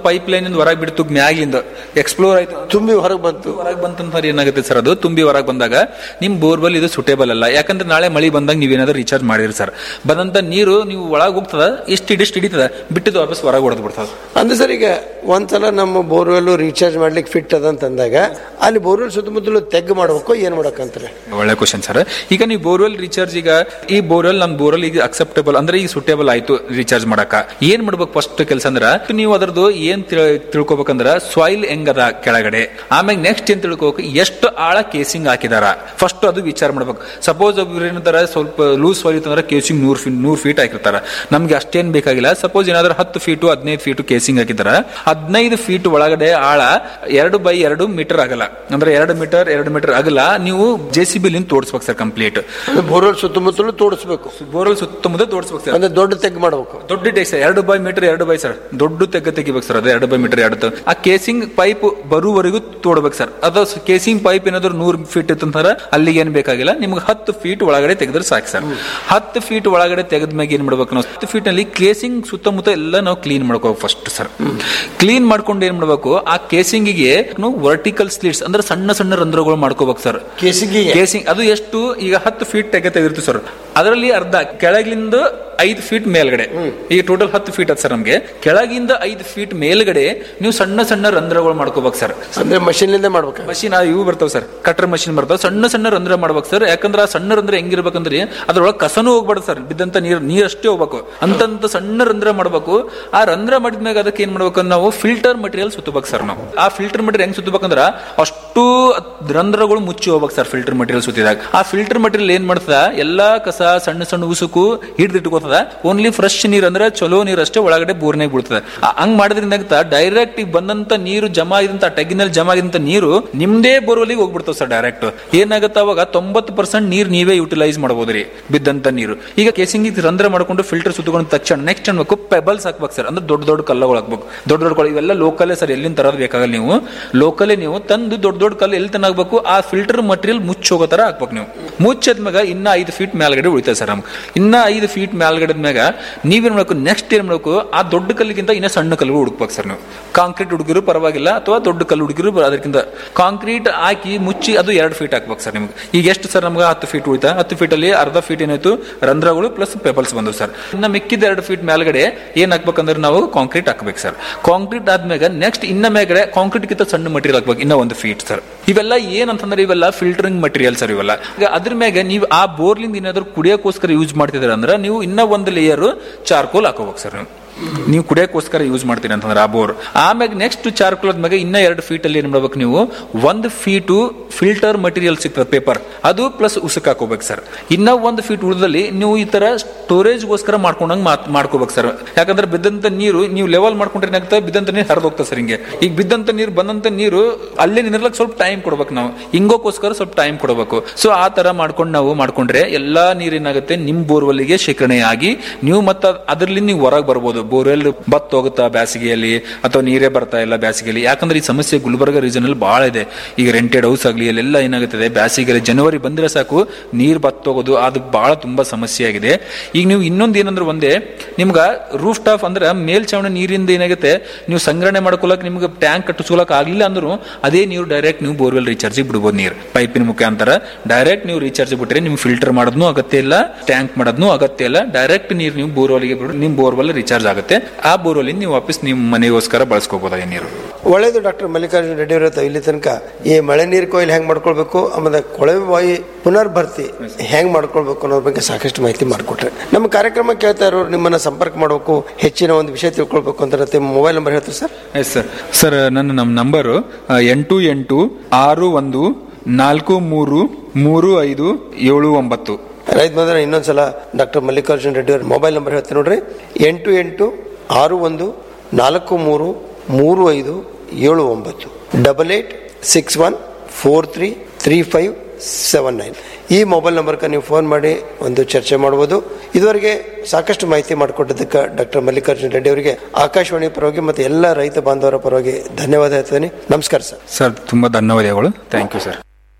ಪೈಪ್ ಲೈನ್ ಇಂದ ಹೊರಗೆ ಬಿಡ್ತು ಮ್ಯಾಗಿಂದ ಎಕ್ಸ್ಪ್ಲೋರ್ ಆಯ್ತು ತುಂಬಿ ಹೊರಗೆ ಬಂತು ಹೊರಗೆ ಬಂತಂದ್ರೆ ಏನಾಗುತ್ತೆ ಸರ್ ಅದು ತುಂಬಿ ಹೊರಗೆ ಬಂದಾಗ ನಿಮ್ ಬೋರ್ವೆಲ್ ಇದು ಸುಟೇಬಲ್ ಅಲ್ಲ ಯಾಕಂದ್ರೆ ನಾಳೆ ಮಳಿ ಬಂದಾಗ ನೀವೇನಾದ್ರೂ ರೀಚಾರ್ಜ್ ಮಾಡಿರಿ ಸರ್ ಬಂದಂತ ನೀರು ನೀವು ಒಳಗೆ ಹೋಗ್ತದ ಇಷ್ಟು ಇಡಿಷ್ಟು ಹಿಡಿತದ ಬಿಟ್ಟಿದ್ದು ವಾಪಸ್ ಹೊರಗೆ ಹೊಡೆದು ಬಿಡ್ತದ ಅಂದ್ರೆ ಸರ್ ಈಗ ಒಂದ್ಸಲ ನಮ್ಮ ಬೋರ್ವೆಲ್ ರೀಚಾರ್ಜ್ ಮಾಡ್ಲಿಕ್ಕೆ ಫಿಟ್ ಅದ ಅಂತಂದಾಗ ಅಲ್ಲಿ ಬೋರ್ವೆಲ್ ಸುತ್ತಮುತ್ತಲು ತೆಗ್ ಮಾಡ್ಬೇಕು ಏನ್ ಮಾಡಕ್ಕಂತಾರೆ ಒಳ್ಳೆ ಕ್ವಶನ್ ಸರ್ ಈಗ ನೀವು ಬೋರ್ವೆಲ್ ರೀಚಾರ್ಜ್ ಈಗ ಈ ಬೋರ್ವೆಲ್ ನಮ್ ಬೋರ್ವೆಲ್ ಈಗ ಅಕ್ಸೆಪ್ಟೇಬಲ್ ಅಂದ್ರೆ ಈಗ ಸುಟೇಬಲ್ ಆಯ್ತು ರೀಚಾರ್ಜ್ ಮಾಡಕ ಏನ್ ಮಾಡ್ಬೇಕು ಫಸ್ಟ್ ಕೆಲಸ ಅಂದ್ರ ನೀವು ಅದರದ್ದು ಏನ್ ತಿಳ್- ತಿಳ್ಕೊಬೇಕಂದ್ರ ಸಾಯಿಲ್ ಹೆಂಗದ ಕೆಳಗಡೆ ಆಮೇಲೆ ನೆಕ್ಸ್ಟ್ ಏನ್ ತಿಳ್ಕೊಬೇಕು ಎಷ್ಟು ಆಳ ಕೇಸಿಂಗ್ ಹಾಕಿದಾರ ಫಸ್ಟ್ ಅದು ವಿಚಾರ ಮಾಡ್ಬೇಕು ಸಪೋಸ್ ಒಬ್ರು ಏನಂತಾರ ಸ್ವಲ್ಪ ಲೂಸ್ ಸಾಯಿಲ್ ಇತ್ತಂದ್ರೆ ಕೇಸಿಂಗ್ ನೂರ್ ಫೀಟ್ ನೂರ್ ಫೀಟ್ ಹಾಕಿರ್ತಾರ ನಮ್ಗೆ ಅಷ್ಟೇನ್ ಬೇಕಾಗಿಲ್ಲ ಸಪೋಸ್ ಏನಾದ್ರು ಹತ್ತು ಫೀಟು ಹದಿನೈದು ಫೀಟು ಕೇಸಿಂಗ್ ಹಾಕಿದಾರ ಹದಿನೈದು ಫೀಟ್ ಒಳಗಡೆ ಆಳ ಎರಡು ಬೈ ಎರಡು ಮೀಟರ್ ಆಗಲ್ಲ ಅಂದ್ರೆ ಎರಡು ಮೀಟರ್ ಎರಡು ಮೀಟರ್ ಆಗಲ್ಲ ನೀವು ಜೆ ಸಿ ಬಿಲಿಂದ ತೋಡಿಸ್ಬೇಕು ಸರ್ ಕಂಪ್ಲೀಟ್ ಬೋರ್ವೆಲ್ ಸುತ್ತಮುತ್ತಲು ತೋಡಿಸ್ಬೇಕು ಬೋರ್ವೆಲ್ ಸುತ್ತಮುತ್ತ ತೋಡಿಸ್ಬೇಕು ಸರ್ ಅಂದ್ರೆ ದೊಡ್ಡ ತೆಗ್ ಮಾಡ್ಬೇಕು ದೊಡ್ಡ ಟೆಕ್ ಸರ್ ಎರಡು ಬೈ ಮೀಟರ್ ಎರಡು ಬೈ ಸರ್ ದೊಡ್ಡ ತೆಗ್ಗ ತೆಗಿಬೇಕು ಸರ್ ಅದು ಎರಡು ಬೈ ಮೀಟರ್ ಎರಡು ತ- ಆ ಕೇಸಿಂಗ್ ಪೈಪ್ ಬರುವವರೆಗೂ ತೋಡ್ಬೇಕು ಸರ್ ಅದು ಕೇಸಿಂಗ್ ಪೈಪ್ ಏನಾದ್ರು ನೂರ್ ಫೀಟ್ ಇತ್ತಂತಾರ ಅಲ್ಲಿಗೆ ಏನ್ ಬೇಕಾಗಿಲ್ಲ ನಿಮ್ಗೆ ಹತ್ತು ಫೀಟ್ ಒಳಗಡೆ ತೆಗೆದ್ರೆ ಸಾಕು ಸರ್ ಹತ್ತು ಫೀಟ್ ಒಳಗಡೆ ತೆಗೆದ್ಮ್ಯಾಗ ಏನ್ ಮಾಡ್ಬೇಕು ನಾವು ಹತ್ತು ಫೀಟ್ ನಲ್ಲಿ ಕೇಸಿಂಗ್ ಸುತ್ತಮುತ್ತ ಎಲ್ಲ ನಾವು ಕ್ಲೀನ್ ಮಾಡ್ಕೋಬೇಕು ಫಸ್ಟ್ ಸರ್ ಕ್ಲೀನ್ ಮಾಡ್ಕೊಂಡು ಏನ್ ಮಾಡ್ಬೇಕು ಆ ಕೇಸಿಂಗಿಗೆ ವರ್ಟಿಕಲ್ ಸ್ಲಿಟ್ಸ್ ಅಂದ್ರೆ ಸಣ್ಣ ಸಣ್ಣ ರಂಧ್ರಗಳು ಮಾಡ್ಕೋಬೇಕು ಸರ್ ಕೇಸಿಂಗಿಗೆ? ಕೇಸಿಂಗ್ ಅದು ಎಷ್ಟು ಈಗ ಹತ್ತು ಫೀಟ್ ತೆಗೆ ತೆಗಿರ್ತೀವಿ ಸರ್ ಅದರಲ್ಲಿ ಅರ್ಧ ಕೆಳಗಿಂದ ಐದು ಫೀಟ್ ಮೇಲ್ಗಡೆ ಈಗ ಟೋಟಲ್ ಹತ್ತು ಫೀಟ್ ಅದ ಸರ್ ನಮ್ಗೆ ಕೆಳಗಿಂದ ಐದು ಫೀಟ್ ಮೇಲ್ಗಡೆ ನೀವು ಸಣ್ಣ ಸಣ್ಣ ರಂಧ್ರಗಳು ಮಾಡ್ಕೋಬೇಕು ಸರ್ ಅಂದ್ರೆ ಮಷೀನ್ ಮಾಡ್ಬೇಕು ಮಷೀನ್ ಇವು ಬರ್ತಾವ ಸರ್ ಕಟ್ರ್ ಮಷೀನ್ ಬರ್ತಾವ ಸಣ್ಣ ಸಣ್ಣ ರಂಧ್ರ ಮಾಡ್ಬೇಕು ಸರ್ ಯಾಕಂದ್ರೆ ಆ ಸಣ್ಣ ರಂಧ್ರ ಹೆಂಗಿರ್ಬೇಕಂದ್ರೆ ಅದ್ರೊಳಗೆ ಕಸನೂ ಹೋಗ್ಬಾರ್ದು ಸರ್ ಬಿದ್ದಂತ ನೀರ್ ನೀರಷ್ಟೇ ಹೋಗ್ಬೇಕು ಅಂತಂತ ಸಣ್ಣ ರಂಧ್ರ ಮಾಡ್ಬೇಕು ಆ ರಂಧ್ರ ಮಾಡಿದ್ಮ್ಯಾಗ ಅದಕ್ಕೆ ಏನ್ ಮಾಡ್ಬೇಕು ಅಂದ್ರೆ ನಾವು ಫಿಲ್ಟರ್ ಮಟೀರಿಯಲ್ ಸುತ್ತಬೇಕು ಸರ್ ನಾವು ಆ ಫಿಲ್ಟರ್ ಮಟೀರಿಯಲ್ ಹೆಂಗ್ ಸುತ್ತಬೇಕಂದ್ರ ಅಷ್ಟು ರಂಧ್ರಗಳು ಮುಚ್ಚಿ ಹೋಗ್ಬೇಕು ಸರ್ ಫಿಲ್ಟರ್ ಮಟೀರಿಯಲ್ ಸುತ್ತಿದಾಗ ಆ ಫಿಲ್ಟರ್ ಮಟೀರಿಯಲ್ ಏನ್ ಮಾಡ್ತದ ಎಲ್ಲಾ ಕಸ ಸಣ್ಣ ಸಣ್ಣ ಉಸುಕು ಹಿಡಿದಿಟ್ಕೋತದ ಓನ್ಲಿ ಫ್ರೆಶ್ ನೀರ್ ಅಂದ್ರೆ ಚಲೋ ನೀರ್ ಅಷ್ಟೇ ಒಳಗಡೆ ಬೋರ್ನಾಗ ಬಿಡ್ತದೆ ಆ- ಹಂಗ್ ಮಾಡೋದ್ರಿಂದ ಡೈರೆಕ್ಟ್ ಈಗ ಬಂದಂತ ನೀರು ಜಮಾ ಆಗಿದಂತ ಟೆಗಿನಲ್ಲಿ ಜಮಾ ಆಗಿದಂತ ನೀರು ನಿಮ್ದೇ ಬೋರ್ವೆಲಿಗೆ ಹೋಗ್ಬಿಡ್ತಾವ ಸರ್ ಡೈರೆಕ್ಟ್ ಏನಾಗುತ್ತೆ ಅವಾಗ ತೊಂಬತ್ತು ಪರ್ಸೆಂಟ್ ನೀರ್ ನೀವೇ ಯುಟಿಲೈಸ್ ಮಾಡಬಹುದ್ರಿ ಬಿದ್ದಂತ ನೀರು ಈಗ ಕೇಸಿಂಗ್ ರಂಧ್ರ ಮಾಡ್ಕೊಂಡು ಫಿಲ್ಟರ್ ಸುತ್ತಕೊಂಡ ತಕ್ಷಣ ನೆಕ್ಸ್ಟ್ ಅನ್ಬೇಕು ಪೆಬಲ್ಸ್ ಹಾಕ್ಬೇಕು ಸರ್ ಅಂದ್ರೆ ದೊಡ್ಡ ದೊಡ್ಡ ಕಲ್ಲುಗಳು ಹಾಕ್ಬೇಕು ದೊಡ್ಡ ದೊಡ್ಡ ಕಲ್ಲು ಇವೆಲ್ಲ ಲೋಕಲೇ ಸರ್ ಎಲ್ಲಿಂದ ತರೋದು ಬೇಕಾಗಲ್ಲ ನೀವು ಲೋಕಲೇ ನೀವು ತಂದು ದೊಡ್ಡ ದೊಡ್ಡ ಕಲ್ಲು ಎಲ್ಲಿ ತನ ಹಾಕ್ಬೇಕು ಆ ಫಿಲ್ಟರ್ ಮಟೀರಿಯಲ್ ಮುಚ್ಚ ಹೋಗೋ ತರ ಹಾಕ್ಬೇಕು ನೀವು ಮುಚ್ಚದ್ಮ್ಯಾಗ ಇನ್ನ ಐದು ಫೀಟ್ ಮೇಲ್ಗಡೆ ಉಳಿತದೆ ಸರ್ ನಮ್ಗೆ ಇನ್ನ ಐದು ಫೀಟ್ ಮೇಲ್ಗಡೆ ಮ್ಯಾಗ ನೀವೇನ್ ಮಾಡ್ಬೇಕು ನೆಕ್ಸ್ಟ್ ಏನ್ ಮಾಡ್ಬೇಕು ಆ ದೊಡ್ಡ ಕಲ್ಲಿಗಿಂತ ಇನ್ನ ಸಣ್ಣ ಕಲ್ಲು ಹುಡುಕ್ಬೇಕು ಸರ್ ನೀವು ಕಾಂಕ್ರೀಟ್ ಹುಡುಗಿರು ಪರವಾಗಿಲ್ಲ ಅಥವಾ ದೊಡ್ಡ ಕಲ್ಲು ಹುಡುಗಿರು ಅದಕ್ಕಿಂತ ಕಾಂಕ್ರೀಟ್ ಹಾಕಿ ಮುಚ್ಚಿ ಅದು ಎರಡು ಫೀಟ್ ಹಾಕ್ಬೇಕು ಸರ್ ನಿಮ್ಗೆ ಈಗ ಎಷ್ಟು ಸರ್ ನಮ್ಗೆ ಹತ್ತು ಫೀಟ್ ಉಳಿತಾ ಹತ್ತು ಫೀಟ್ ಅಲ್ಲಿ ಅರ್ಧ ಫೀಟ್ ಏನಾಯ್ತು ರಂಧ್ರಗಳು ಪ್ಲಸ್ ಪೆಪಲ್ಸ್ ಬಂದವು ಸರ್ ಇನ್ನ ಮಿಕ್ಕಿದ ಎರಡು ಫೀಟ್ ಮೇಲ್ಗಡೆ ಏನ್ ಹಾಕ್ಬೇಕಂದ್ರೆ ನಾವು ಕಾಂಕ್ರೀಟ್ ಹಾಕ್ಬೇಕು ಸರ್ ಕಾಂಕ್ರೀಟ್ ಆದ್ಮ್ಯಾಗ ನೆಕ್ಸ್ಟ್ ಇನ್ನ ಮೇಲ್ಗಡೆ ಕಾಂಕ್ರೀಟ್ ಗಿಂತ ಸಣ್ಣ ಮಟೀರಿಯಲ್ ಹಾಕ್ಬೇಕು ಇನ್ನ ಒಂದು ಫೀಟ್ ಸರ್ ಇವೆಲ್ಲ ಏನಂತಂದ್ರೆ ಇವೆಲ್ಲ ಫಿಲ್ಟರಿಂಗ್ ಮಟೀರಿಯಲ್ ಸರ್ ಇವೆಲ್ಲ ಈಗ ಅದ್ರ ಮ್ಯಾಗ ನೀವು ಆ ಬೋರ್ಲಿಂದ ಏನಾದ್ರು ಕುಡಿಯೋಕೋಸ್ಕರ ಯೂಸ್ ಮಾಡ್ತಿದ್ದೀರ ಅಂದ್ರೆ ನೀವು ಇನ್ನ ಒಂದು ಲೇಯರ್ ಚಾರ್ಕೋಲ್ ಹಾಕೋಬೇಕು ಸರ್ ನೀವು ನೀವು ಕುಡಿಯೋಕ್ಕೋಸ್ಕರ ಯೂಸ್ ಮಾಡ್ತೀರಿ ಅಂತಂದ್ರೆ ಆ ಬೋರ್ ಆಮ್ಯಾಗ ನೆಕ್ಸ್ಟ್ ಚಾರ್ಕೋಲ್ ಆದ್ಮ್ಯಾಗ ಇನ್ನ ಎರಡು ಫೀಟ್ ಅಲ್ಲಿ ಏನ್ ಮಾಡ್ಬೇಕು ನೀವು ಒಂದು ಫೀಟು ಫಿಲ್ಟರ್ ಮಟೀರಿಯಲ್ ಸಿಗ್ತದೆ ಪೇಪರ್ ಅದು ಪ್ಲಸ್ ಉಸುಕ್ ಹಾಕೋಬೇಕು ಸರ್ ಇನ್ನ ಒಂದು ಫೀಟ್ ಉಳಿದಲ್ಲಿ ನೀವು ಈ ತರ ಸ್ಟೋರೇಜ್ಗೋಸ್ಕರ ಮಾಡ್ಕೊಂಡಂಗ್ ಮಾತ್ ಮಾಡ್ಕೋಬೇಕು ಸರ್ ಯಾಕಂದ್ರೆ ಬಿದ್ದಂತ ನೀರು ನೀವು ಲೆವೆಲ್ ಮಾಡ್ಕೊಂಡ್ರೆ ಏನಾಗ್ತದೆ ಬಿದ್ದಂತ ನೀರು ಹರಿದು ಹೋಗ್ತದೆ ಸರ್ ಹಿಂಗೆ ಈಗ ಬಿದ್ದಂತ ನೀರು ಬಂದಂತ ನೀರು ಅಲ್ಲೇ ನಿಂದಿರ್ಲಕ್ ಸ್ವಲ್ಪ ಟೈಮ್ ಕೊಡ್ಬೇಕು ನಾವು ಹಿಂಗೋಕ್ಕೋಸ್ಕರ ಸ್ವಲ್ಪ ಟೈಮ್ ಕೊಡಬೇಕು ಸೊ ಆ ತರ ಮಾಡ್ಕೊಂಡು ನಾವು ಮಾಡ್ಕೊಂಡ್ರೆ ಎಲ್ಲಾ ನೀರೇನಾಗುತ್ತೆ ನಿಮ್ ಬೋರ್ವೆಲ್ಗೆ ಶೇಖರಣೆ ಆಗಿ ನೀವು ಮತ್ತೆ ಅದರಲ್ಲಿ ನೀವು ಹೊರಗೆ ಬರ್ಬೋದು ಬೋರ್ವೆಲ್ ಬತ್ ಹೋಗುತ್ತಾ ಬೇಸಿಗೆಯಲ್ಲಿ ಅಥವಾ ನೀರೇ ಬರ್ತಾ ಇಲ್ಲ ಬೇಸಿಗೆಯಲ್ಲಿ ಯಾಕಂದ್ರೆ ಈ ಸಮಸ್ಯೆ ಗುಲ್ಬರ್ಗ ರೀಜನ್ ಅಲ್ಲಿ ಬಹಳ ಇದೆ ಈಗ ರೆಂಟೆಡ್ ಹೌಸ್ ಆಗಲಿ ಅಲ್ಲೆಲ್ಲ ಏನಾಗುತ್ತದೆ ಬೇಸಿಗೆಯಲ್ಲಿ ಜನವರಿ ಬಂದ್ರೆ ಸಾಕು ನೀರ್ ಬತ್ತೋಗೋದು ಅದು ಬಹಳ ತುಂಬಾ ಸಮಸ್ಯೆ ಆಗಿದೆ ಈಗ ನೀವು ಇನ್ನೊಂದು ಏನಂದ್ರೆ ಒಂದೇ ನಿಮ್ಗ ರೂಫ್ ಟಾಪ್ ಅಂದ್ರೆ ಮೇಲ್ಛಾವಣಿ ನೀರಿಂದ ಏನಾಗುತ್ತೆ ನೀವು ಸಂಗ್ರಹಣೆ ಮಾಡ್ಕೊಳಕ್ ನಿಮ್ಗೆ ಟ್ಯಾಂಕ್ ಕಟ್ಟಿಸ್ಕೊಳಕ್ ಆಗ್ಲಿಲ್ಲ ಅಂದ್ರೂ ಅದೇ ನೀವು ಡೈರೆಕ್ಟ್ ನೀವು ಬೋರ್ವೆಲ್ ರೀಚಾರ್ಜ್ ಬಿಡ್ಬೋದು ನೀರು ಪೈಪಿನ ಮುಖಾಂತರ ಡೈರೆಕ್ಟ್ ನೀವು ರೀಚಾರ್ಜ್ ಬಿಟ್ರೆ ನಿಮ್ಗೆ ಫಿಲ್ಟರ್ ಮಾಡೋದ್ನು ಅಗತ್ಯ ಇಲ್ಲ ಟ್ಯಾಂಕ್ ಮಾಡೋದ್ನು ಅಗತ್ಯ ಇಲ್ಲ ಡೈರೆಕ್ಟ್ ನೀರು ನೀವು ಬೋರ್ವೆಲ್ಗೆ ಬಿಡು ನಿಮ್ ಬೋರ್ವೆಲ್ ರೀಚಾರ್ಜ್ ಆಗುತ್ತೆ ಆ ಬೋರ್ವೆಲ್ ನೀವು ವಾಪಸ್ ನಿಮ್ಮ ಮನೆಗೋಸ್ಕರ ಬಳಸ್ಕೋಬಹುದು ಆ ನೀರು ಒಳ್ಳೇದು ಡಾಕ್ಟರ್ ಮಲ್ಲಿಕಾರ್ಜುನ ರೆಡ್ಡಿ ಅವರ ಇಲ್ಲಿ ತನಕ ಈ ಮಳೆ ನೀರು ಕೊಯ್ಲು ಹೆಂಗ್ ಮಾಡ್ಕೊಳ್ಬೇಕು ಆಮೇಲೆ ಕೊಳವೆ ಬಾವಿ ಪುನರ್ಭರ್ತಿ ಹೆಂಗ್ ಮಾಡ್ಕೊಳ್ಬೇಕು ಅನ್ನೋದ್ರ ಬಗ್ಗೆ ಸಾಕಷ್ಟು ಮಾಹಿತಿ ಮಾಡಿಕೊಟ್ರೆ ನಮ್ಮ ಕಾರ್ಯಕ್ರಮ ಕೇಳ್ತಾ ಇರೋರು ನಿಮ್ಮನ್ನ ಸಂಪರ್ಕ ಮಾಡಬೇಕು ಹೆಚ್ಚಿನ ಒಂದು ವಿಷಯ ತಿಳ್ಕೊಳ್ಬೇಕು ಅಂತ ನಿಮ್ಮ ಮೊಬೈಲ್ ನಂಬರ್ ಹೇಳ್ತೀವಿ ಸರ್ ಎಸ್ ಸರ್ ಸರ್ ನನ್ನ ನಮ್ಮ ನಂಬರು ಎಂಟು ಎಂಟು ಆರು ಒಂದು ನಾಲ್ಕು ಮೂರು ಮೂರು ಐದು ಏಳು ಒಂಬತ್ತು ರೈತ ಬಂದ್ರೆ ಇನ್ನೊಂದ್ಸಲ ಡಾಕ್ಟರ್ ಮಲ್ಲಿಕಾರ್ಜುನ ರೆಡ್ಡಿ ಅವ್ರ ಮೊಬೈಲ್ ನಂಬರ್ ಹೇಳ್ತೀನಿ ನೋಡ್ರಿ ಎಂಟು ಎಂಟು ಆರು ಒಂದು ನಾಲ್ಕು ಮೂರು ಮೂರು ಐದು ಏಳು ಒಂಬತ್ತು double eight six one four three three five seven nine ಈ ಮೊಬೈಲ್ ನಂಬರ್ಗೆ ನೀವು ಫೋನ್ ಮಾಡಿ ಒಂದು ಚರ್ಚೆ ಮಾಡ್ಬೋದು ಇದುವರೆಗೆ ಸಾಕಷ್ಟು ಮಾಹಿತಿ ಮಾಡಿಕೊಟ್ಟಿದ್ದಕ್ಕೆ ಡಾಕ್ಟರ್ ಮಲ್ಲಿಕಾರ್ಜುನ ರೆಡ್ಡಿ ಅವರಿಗೆ ಆಕಾಶವಾಣಿ ಪರವಾಗಿ ಮತ್ತು ಎಲ್ಲ ರೈತ ಬಾಂಧವರ ಪರವಾಗಿ ಧನ್ಯವಾದ ಹೇಳ್ತೀನಿ ನಮಸ್ಕಾರ ಸರ್ ಸರ್ ತುಂಬಾ ಧನ್ಯವಾದಗಳು ಥ್ಯಾಂಕ್ ಯು ಸರ್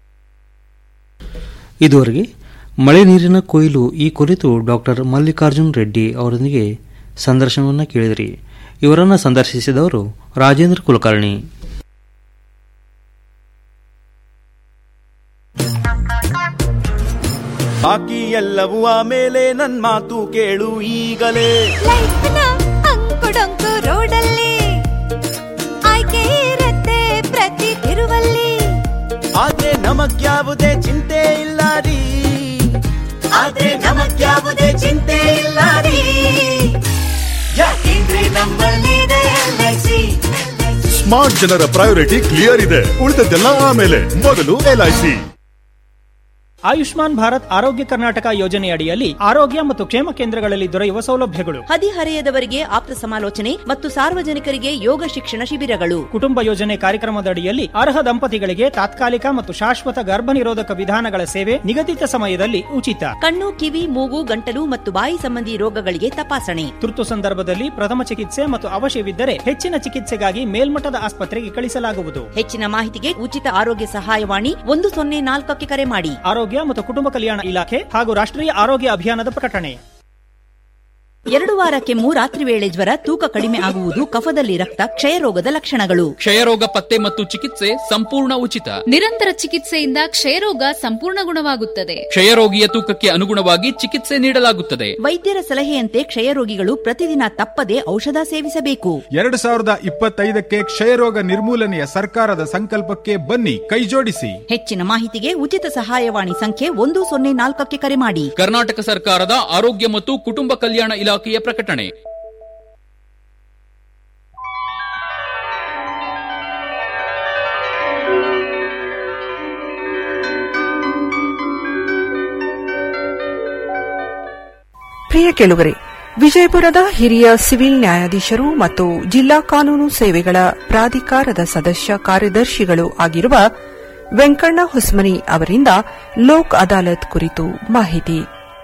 ಇದುವರೆಗೆ ಮಳೆ ನೀರಿನ ಕೊಯ್ಲು ಈ ಕುರಿತು ಡಾಕ್ಟರ್ ಮಲ್ಲಿಕಾರ್ಜುನ್ ರೆಡ್ಡಿ ಅವರೊಂದಿಗೆ ಸಂದರ್ಶನವನ್ನು ಕೇಳಿದಿರಿ ಇವರನ್ನು ಸಂದರ್ಶಿಸಿದವರು ರಾಜೇಂದ್ರ ಕುಲಕರ್ಣಿ ಬಾಕಿ ಎಲ್ಲವೂ ಆಮೇಲೆ ನನ್ ಮಾತು ಕೇಳು ಈಗಲೇ ಅಂಕುಡೊಂಕು ರೋಡಲ್ಲಿ ಆಯ್ಕೆ ಇರತ್ತೆ ಪ್ರತಿ ತಿರುವಲ್ಲಿ ಆದ್ರೆ ನಮಗ್ಯಾವುದೇ ಚಿಂತೆ ಇಲ್ಲ ರೀ ಆದ್ರೆ ನಮಗ್ಯಾವುದೇ ಚಿಂತೆ ಇಲ್ಲ ರೀ ಯಾಕೆಂದ್ರೆ ನಮ್ಮಲ್ಲಿದೆ ಎಲ್ಐಸಿ ಸ್ಮಾರ್ಟ್ ಜನರ ಪ್ರಯಾರಿಟಿ ಕ್ಲಿಯರ್ ಇದೆ ಉಳಿದದ್ದೆಲ್ಲ ಆಮೇಲೆ ಮೊದಲು ಎಲ್ಐಸಿ ಆಯುಷ್ಮಾನ್ ಭಾರತ್ ಆರೋಗ್ಯ ಕರ್ನಾಟಕ ಯೋಜನೆಯಡಿಯಲ್ಲಿ ಆರೋಗ್ಯ ಮತ್ತು ಕ್ಷೇಮ ಕೇಂದ್ರಗಳಲ್ಲಿ ದೊರೆಯುವ ಸೌಲಭ್ಯಗಳು ಹದಿಹರೆಯದವರಿಗೆ ಆಪ್ತ ಸಮಾಲೋಚನೆ ಮತ್ತು ಸಾರ್ವಜನಿಕರಿಗೆ ಯೋಗ ಶಿಕ್ಷಣ ಶಿಬಿರಗಳು ಕುಟುಂಬ ಯೋಜನೆ ಕಾರ್ಯಕ್ರಮದಡಿಯಲ್ಲಿ ಅರ್ಹ ದಂಪತಿಗಳಿಗೆ ತಾತ್ಕಾಲಿಕ ಮತ್ತು ಶಾಶ್ವತ ಗರ್ಭ ನಿರೋಧಕ ವಿಧಾನಗಳ ಸೇವೆ ನಿಗದಿತ ಸಮಯದಲ್ಲಿ ಉಚಿತ ಕಣ್ಣು ಕಿವಿ ಮೂಗು ಗಂಟಲು ಮತ್ತು ಬಾಯಿ ಸಂಬಂಧಿ ರೋಗಗಳಿಗೆ ತಪಾಸಣೆ ತುರ್ತು ಸಂದರ್ಭದಲ್ಲಿ ಪ್ರಥಮ ಚಿಕಿತ್ಸೆ ಮತ್ತು ಅವಶ್ಯವಿದ್ದರೆ ಹೆಚ್ಚಿನ ಚಿಕಿತ್ಸೆಗಾಗಿ ಮೇಲ್ಮಟ್ಟದ ಆಸ್ಪತ್ರೆಗೆ ಕಳಿಸಲಾಗುವುದು ಹೆಚ್ಚಿನ ಮಾಹಿತಿಗೆ ಉಚಿತ ಆರೋಗ್ಯ ಸಹಾಯವಾಣಿ ಒಂದು ಸೊನ್ನೆ ನಾಲ್ಕಕ್ಕೆ ಕರೆ ಮಾಡಿ ಆರೋಗ್ಯ ಮತ್ತು ಕುಟುಂಬ ಕಲ್ಯಾಣ ಇಲಾಖೆ ಹಾಗೂ ರಾಷ್ಟ್ರೀಯ ಆರೋಗ್ಯ ಅಭಿಯಾನದ ಪ್ರಕಟಣೆ ಎರಡು ವಾರ ಕೆಮ್ಮು ರಾತ್ರಿ ವೇಳೆ ಜ್ವರ ತೂಕ ಕಡಿಮೆ ಆಗುವುದು ಕಫದಲ್ಲಿ ರಕ್ತ ಕ್ಷಯರೋಗದ ಲಕ್ಷಣಗಳು ಕ್ಷಯರೋಗ ಪತ್ತೆ ಮತ್ತು ಚಿಕಿತ್ಸೆ ಸಂಪೂರ್ಣ ಉಚಿತ ನಿರಂತರ ಚಿಕಿತ್ಸೆಯಿಂದ ಕ್ಷಯರೋಗ ಸಂಪೂರ್ಣ ಗುಣವಾಗುತ್ತದೆ ಕ್ಷಯರೋಗಿಯ ತೂಕಕ್ಕೆ ಅನುಗುಣವಾಗಿ ಚಿಕಿತ್ಸೆ ನೀಡಲಾಗುತ್ತದೆ ವೈದ್ಯರ ಸಲಹೆಯಂತೆ ಕ್ಷಯರೋಗಿಗಳು ಪ್ರತಿದಿನ ತಪ್ಪದೆ ಔಷಧ ಸೇವಿಸಬೇಕು ಎರಡು ಸಾವಿರದ ಇಪ್ಪತ್ತೈದಕ್ಕೆ ಕ್ಷಯರೋಗ ನಿರ್ಮೂಲನೆಯ ಸರ್ಕಾರದ ಸಂಕಲ್ಪಕ್ಕೆ ಬನ್ನಿ ಕೈಜೋಡಿಸಿ ಹೆಚ್ಚಿನ ಮಾಹಿತಿಗೆ ಉಚಿತ ಸಹಾಯವಾಣಿ ಸಂಖ್ಯೆ ಒಂದು ಸೊನ್ನೆ ನಾಲ್ಕಕ್ಕೆ ಕರೆ ಮಾಡಿ ಕರ್ನಾಟಕ ಸರ್ಕಾರದ ಆರೋಗ್ಯ ಮತ್ತು ಕುಟುಂಬ ಕಲ್ಯಾಣ ಇಲಾಖೆಯ ಪ್ರಕಟಣೆ ಪ್ರಿಯ ಕೇಳುಗರೆ ವಿಜಯಪುರದ ಹಿರಿಯ ಸಿವಿಲ್ ನ್ಯಾಯಾಧೀಶರು ಮತ್ತು ಜಿಲ್ಲಾ ಕಾನೂನು ಸೇವೆಗಳ ಪ್ರಾಧಿಕಾರದ ಸದಸ್ಯ ಕಾರ್ಯದರ್ಶಿಗಳು ಆಗಿರುವ ವೆಂಕಣ್ಣ ಹೊಸ್ಮನಿ ಅವರಿಂದ ಲೋಕ್ ಅದಾಲತ್ ಕುರಿತು ಮಾಹಿತಿ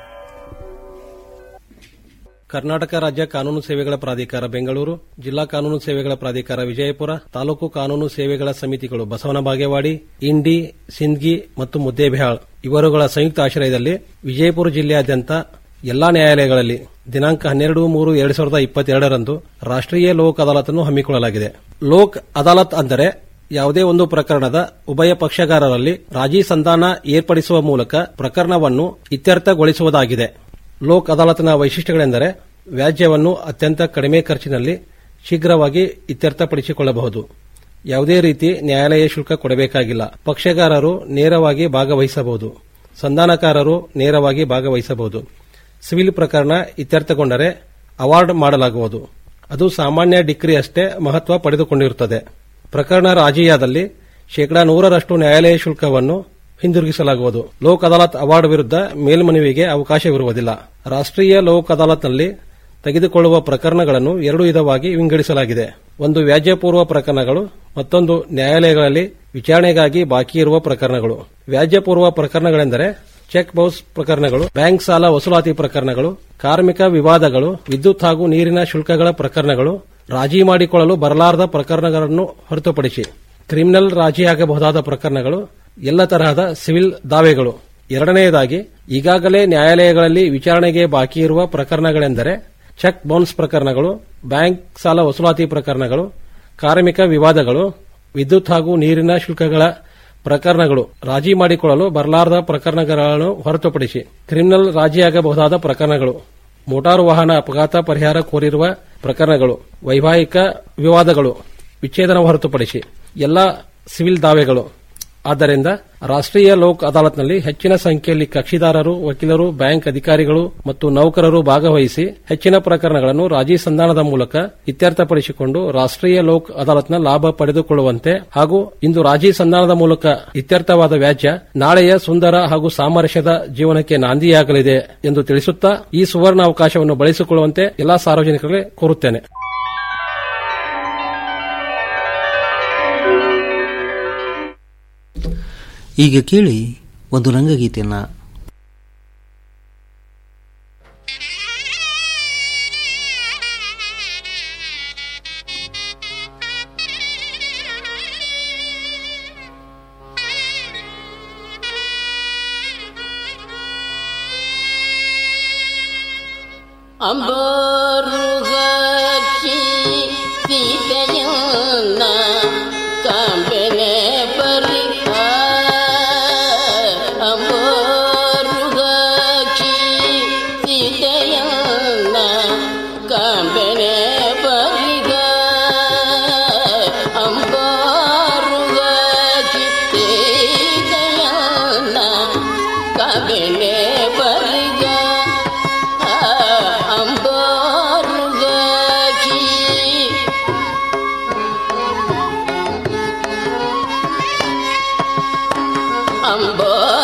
ಕರ್ನಾಟಕ ರಾಜ್ಯ ಕಾನೂನು ಸೇವೆಗಳ ಪ್ರಾಧಿಕಾರ ಬೆಂಗಳೂರು ಜಿಲ್ಲಾ ಕಾನೂನು ಸೇವೆಗಳ ಪ್ರಾಧಿಕಾರ ವಿಜಯಪುರ ತಾಲೂಕು ಕಾನೂನು ಸೇವೆಗಳ ಸಮಿತಿಗಳು ಬಸವನ ಬಾಗೇವಾಡಿ ಇಂಡಿ ಸಿಂದ್ಗಿ ಮತ್ತು ಮುದ್ದೇಬಿಹಾಳ್ ಇವರುಗಳ ಸಂಯುಕ್ತ ಆಶ್ರಯದಲ್ಲಿ ವಿಜಯಪುರ ಜಿಲ್ಲೆಯಾದ್ಯಂತ ಎಲ್ಲಾ ನ್ಯಾಯಾಲಯಗಳಲ್ಲಿ ದಿನಾಂಕ ಹನ್ನೆರಡು ಮೂರು ಎರಡು ಸಾವಿರದ ಇಪ್ಪತ್ತೆರಡರಂದು ರಾಷ್ಟ್ರೀಯ ಲೋಕ್ ಅದಾಲತ್ನ್ನು ಹಮ್ಮಿಕೊಳ್ಳಲಾಗಿದೆ ಲೋಕ್ ಅದಾಲತ್ ಅಂದರೆ ಯಾವುದೇ ಒಂದು ಪ್ರಕರಣದ ಉಭಯ ಪಕ್ಷಗಾರರಲ್ಲಿ ರಾಜಿ ಸಂಧಾನ ಏರ್ಪಡಿಸುವ ಮೂಲಕ ಪ್ರಕರಣವನ್ನು ಇತ್ಯರ್ಥಗೊಳಿಸುವುದಾಗಿದೆ ಲೋಕ್ ಅದಾಲತ್ನ ವೈಶಿಷ್ಟ್ಯಗಳೆಂದರೆ ವ್ಯಾಜ್ಯವನ್ನು ಅತ್ಯಂತ ಕಡಿಮೆ ಖರ್ಚಿನಲ್ಲಿ ಶೀಘ್ರವಾಗಿ ಇತ್ಯರ್ಥಪಡಿಸಿಕೊಳ್ಳಬಹುದು ಯಾವುದೇ ರೀತಿ ನ್ಯಾಯಾಲಯ ಶುಲ್ಕ ಕೊಡಬೇಕಾಗಿಲ್ಲ ಪಕ್ಷಗಾರರು ನೇರವಾಗಿ ಭಾಗವಹಿಸಬಹುದು ಸಂಧಾನಕಾರರು ನೇರವಾಗಿ ಭಾಗವಹಿಸಬಹುದು ಸಿವಿಲ್ ಪ್ರಕರಣ ಇತ್ಯರ್ಥಗೊಂಡರೆ ಅವಾರ್ಡ್ ಮಾಡಲಾಗುವುದು ಅದು ಸಾಮಾನ್ಯ ಡಿಗ್ರಿ ಅಷ್ಟೇ ಮಹತ್ವ ಪಡೆದುಕೊಂಡಿರುತ್ತದೆ ಪ್ರಕರಣ ರಾಜಿಯಾದಲ್ಲಿ ಶೇಕಡಾ ನೂರರಷ್ಟು ನ್ಯಾಯಾಲಯ ಶುಲ್ಕವನ್ನು ಹಿಂದಿರುಗಿಸಲಾಗುವುದು ಲೋಕ್ ಅದಾಲತ್ ಅವಾರ್ಡ್ ವಿರುದ್ಧ ಮೇಲ್ಮನವಿಗೆ ಅವಕಾಶವಿರುವುದಿಲ್ಲ ರಾಷ್ಟ್ರೀಯ ಲೋಕ್ ಅದಾಲತ್ನಲ್ಲಿ ತೆಗೆದುಕೊಳ್ಳುವ ಪ್ರಕರಣಗಳನ್ನು ಎರಡು ವಿಧವಾಗಿ ವಿಂಗಡಿಸಲಾಗಿದೆ ಒಂದು ವ್ಯಾಜ್ಯಪೂರ್ವ ಪ್ರಕರಣಗಳು ಮತ್ತೊಂದು ನ್ಯಾಯಾಲಯಗಳಲ್ಲಿ ವಿಚಾರಣೆಗಾಗಿ ಬಾಕಿ ಇರುವ ಪ್ರಕರಣಗಳು ವ್ಯಾಜ್ಯಪೂರ್ವ ಪ್ರಕರಣಗಳೆಂದರೆ ಚೆಕ್ ಬೌನ್ಸ್ ಪ್ರಕರಣಗಳು ಬ್ಯಾಂಕ್ ಸಾಲ ವಸೂಲಾತಿ ಪ್ರಕರಣಗಳು ಕಾರ್ಮಿಕ ವಿವಾದಗಳು ವಿದ್ಯುತ್ ಹಾಗೂ ನೀರಿನ ಶುಲ್ಕಗಳ ಪ್ರಕರಣಗಳು ರಾಜಿ ಮಾಡಿಕೊಳ್ಳಲು ಬರಲಾರದ ಪ್ರಕರಣಗಳನ್ನು ಹೊರತುಪಡಿಸಿ ಕ್ರಿಮಿನಲ್ ರಾಜಿಯಾಗಬಹುದಾದ ಪ್ರಕರಣಗಳು ಎಲ್ಲ ತರಹದ ಸಿವಿಲ್ ದಾವೆಗಳು ಎರಡನೆಯದಾಗಿ ಈಗಾಗಲೇ ನ್ಯಾಯಾಲಯಗಳಲ್ಲಿ ವಿಚಾರಣೆಗೆ ಬಾಕಿ ಇರುವ ಪ್ರಕರಣಗಳೆಂದರೆ ಚೆಕ್ ಬೌನ್ಸ್ ಪ್ರಕರಣಗಳು ಬ್ಯಾಂಕ್ ಸಾಲ ವಸೂಲಾತಿ ಪ್ರಕರಣಗಳು ಕಾರ್ಮಿಕ ವಿವಾದಗಳು ವಿದ್ಯುತ್ ಹಾಗೂ ನೀರಿನ ಶುಲ್ಕಗಳ ಪ್ರಕರಣಗಳು ರಾಜಿ ಮಾಡಿಕೊಳ್ಳಲು ಬರಲಾರದ ಪ್ರಕರಣಗಳನ್ನು ಹೊರತುಪಡಿಸಿ ಕ್ರಿಮಿನಲ್ ರಾಜಿಯಾಗಬಹುದಾದ ಪ್ರಕರಣಗಳು ಮೋಟಾರು ವಾಹನ ಅಪಘಾತ ಪರಿಹಾರ ಕೋರಿರುವ ಪ್ರಕರಣಗಳು ವೈವಾಹಿಕ ವಿವಾದಗಳು ವಿಚ್ಛೇದನ ಹೊರತುಪಡಿಸಿ ಎಲ್ಲ ಸಿವಿಲ್ ದಾವೆಗಳು ಆದ್ದರಿಂದ ರಾಷ್ಟ್ರೀಯ ಲೋಕ್ ಅದಾಲತ್ನಲ್ಲಿ ಹೆಚ್ಚಿನ ಸಂಖ್ಯೆಯಲ್ಲಿ ಕಕ್ಷಿದಾರರು ವಕೀಲರು ಬ್ಯಾಂಕ್ ಅಧಿಕಾರಿಗಳು ಮತ್ತು ನೌಕರರು ಭಾಗವಹಿಸಿ ಹೆಚ್ಚಿನ ಪ್ರಕರಣಗಳನ್ನು ರಾಜಿ ಸಂಧಾನದ ಮೂಲಕ ಇತ್ಯರ್ಥಪಡಿಸಿಕೊಂಡು ರಾಷ್ಟ್ರೀಯ ಲೋಕ್ ಅದಾಲತ್ನ ಲಾಭ ಪಡೆದುಕೊಳ್ಳುವಂತೆ ಹಾಗೂ ಇಂದು ರಾಜಿ ಸಂಧಾನದ ಮೂಲಕ ಇತ್ಯರ್ಥವಾದ ವ್ಯಾಜ್ಯ ನಾಳೆಯ ಸುಂದರ ಹಾಗೂ ಸಾಮರಸ್ಯದ ಜೀವನಕ್ಕೆ ನಾಂದಿಯಾಗಲಿದೆ ಎಂದು ತಿಳಿಸುತ್ತಾ ಈ ಸುವರ್ಣ ಅವಕಾಶವನ್ನು ಬಳಸಿಕೊಳ್ಳುವಂತೆ ಎಲ್ಲಾ ಸಾರ್ವಜನಿಕರಿಗೆ ಕೋರುತ್ತೇನೆ ಈಗ ಕೇಳಿ ಒಂದು ರಂಗಗೀತೆಯನ್ನ ಅಂಬರುಗಕ್ಕಿ ಮಗನೇ ಬರ್ಗ ಅಂಬೋರ್ಗಕಿ ಅಂಬೋ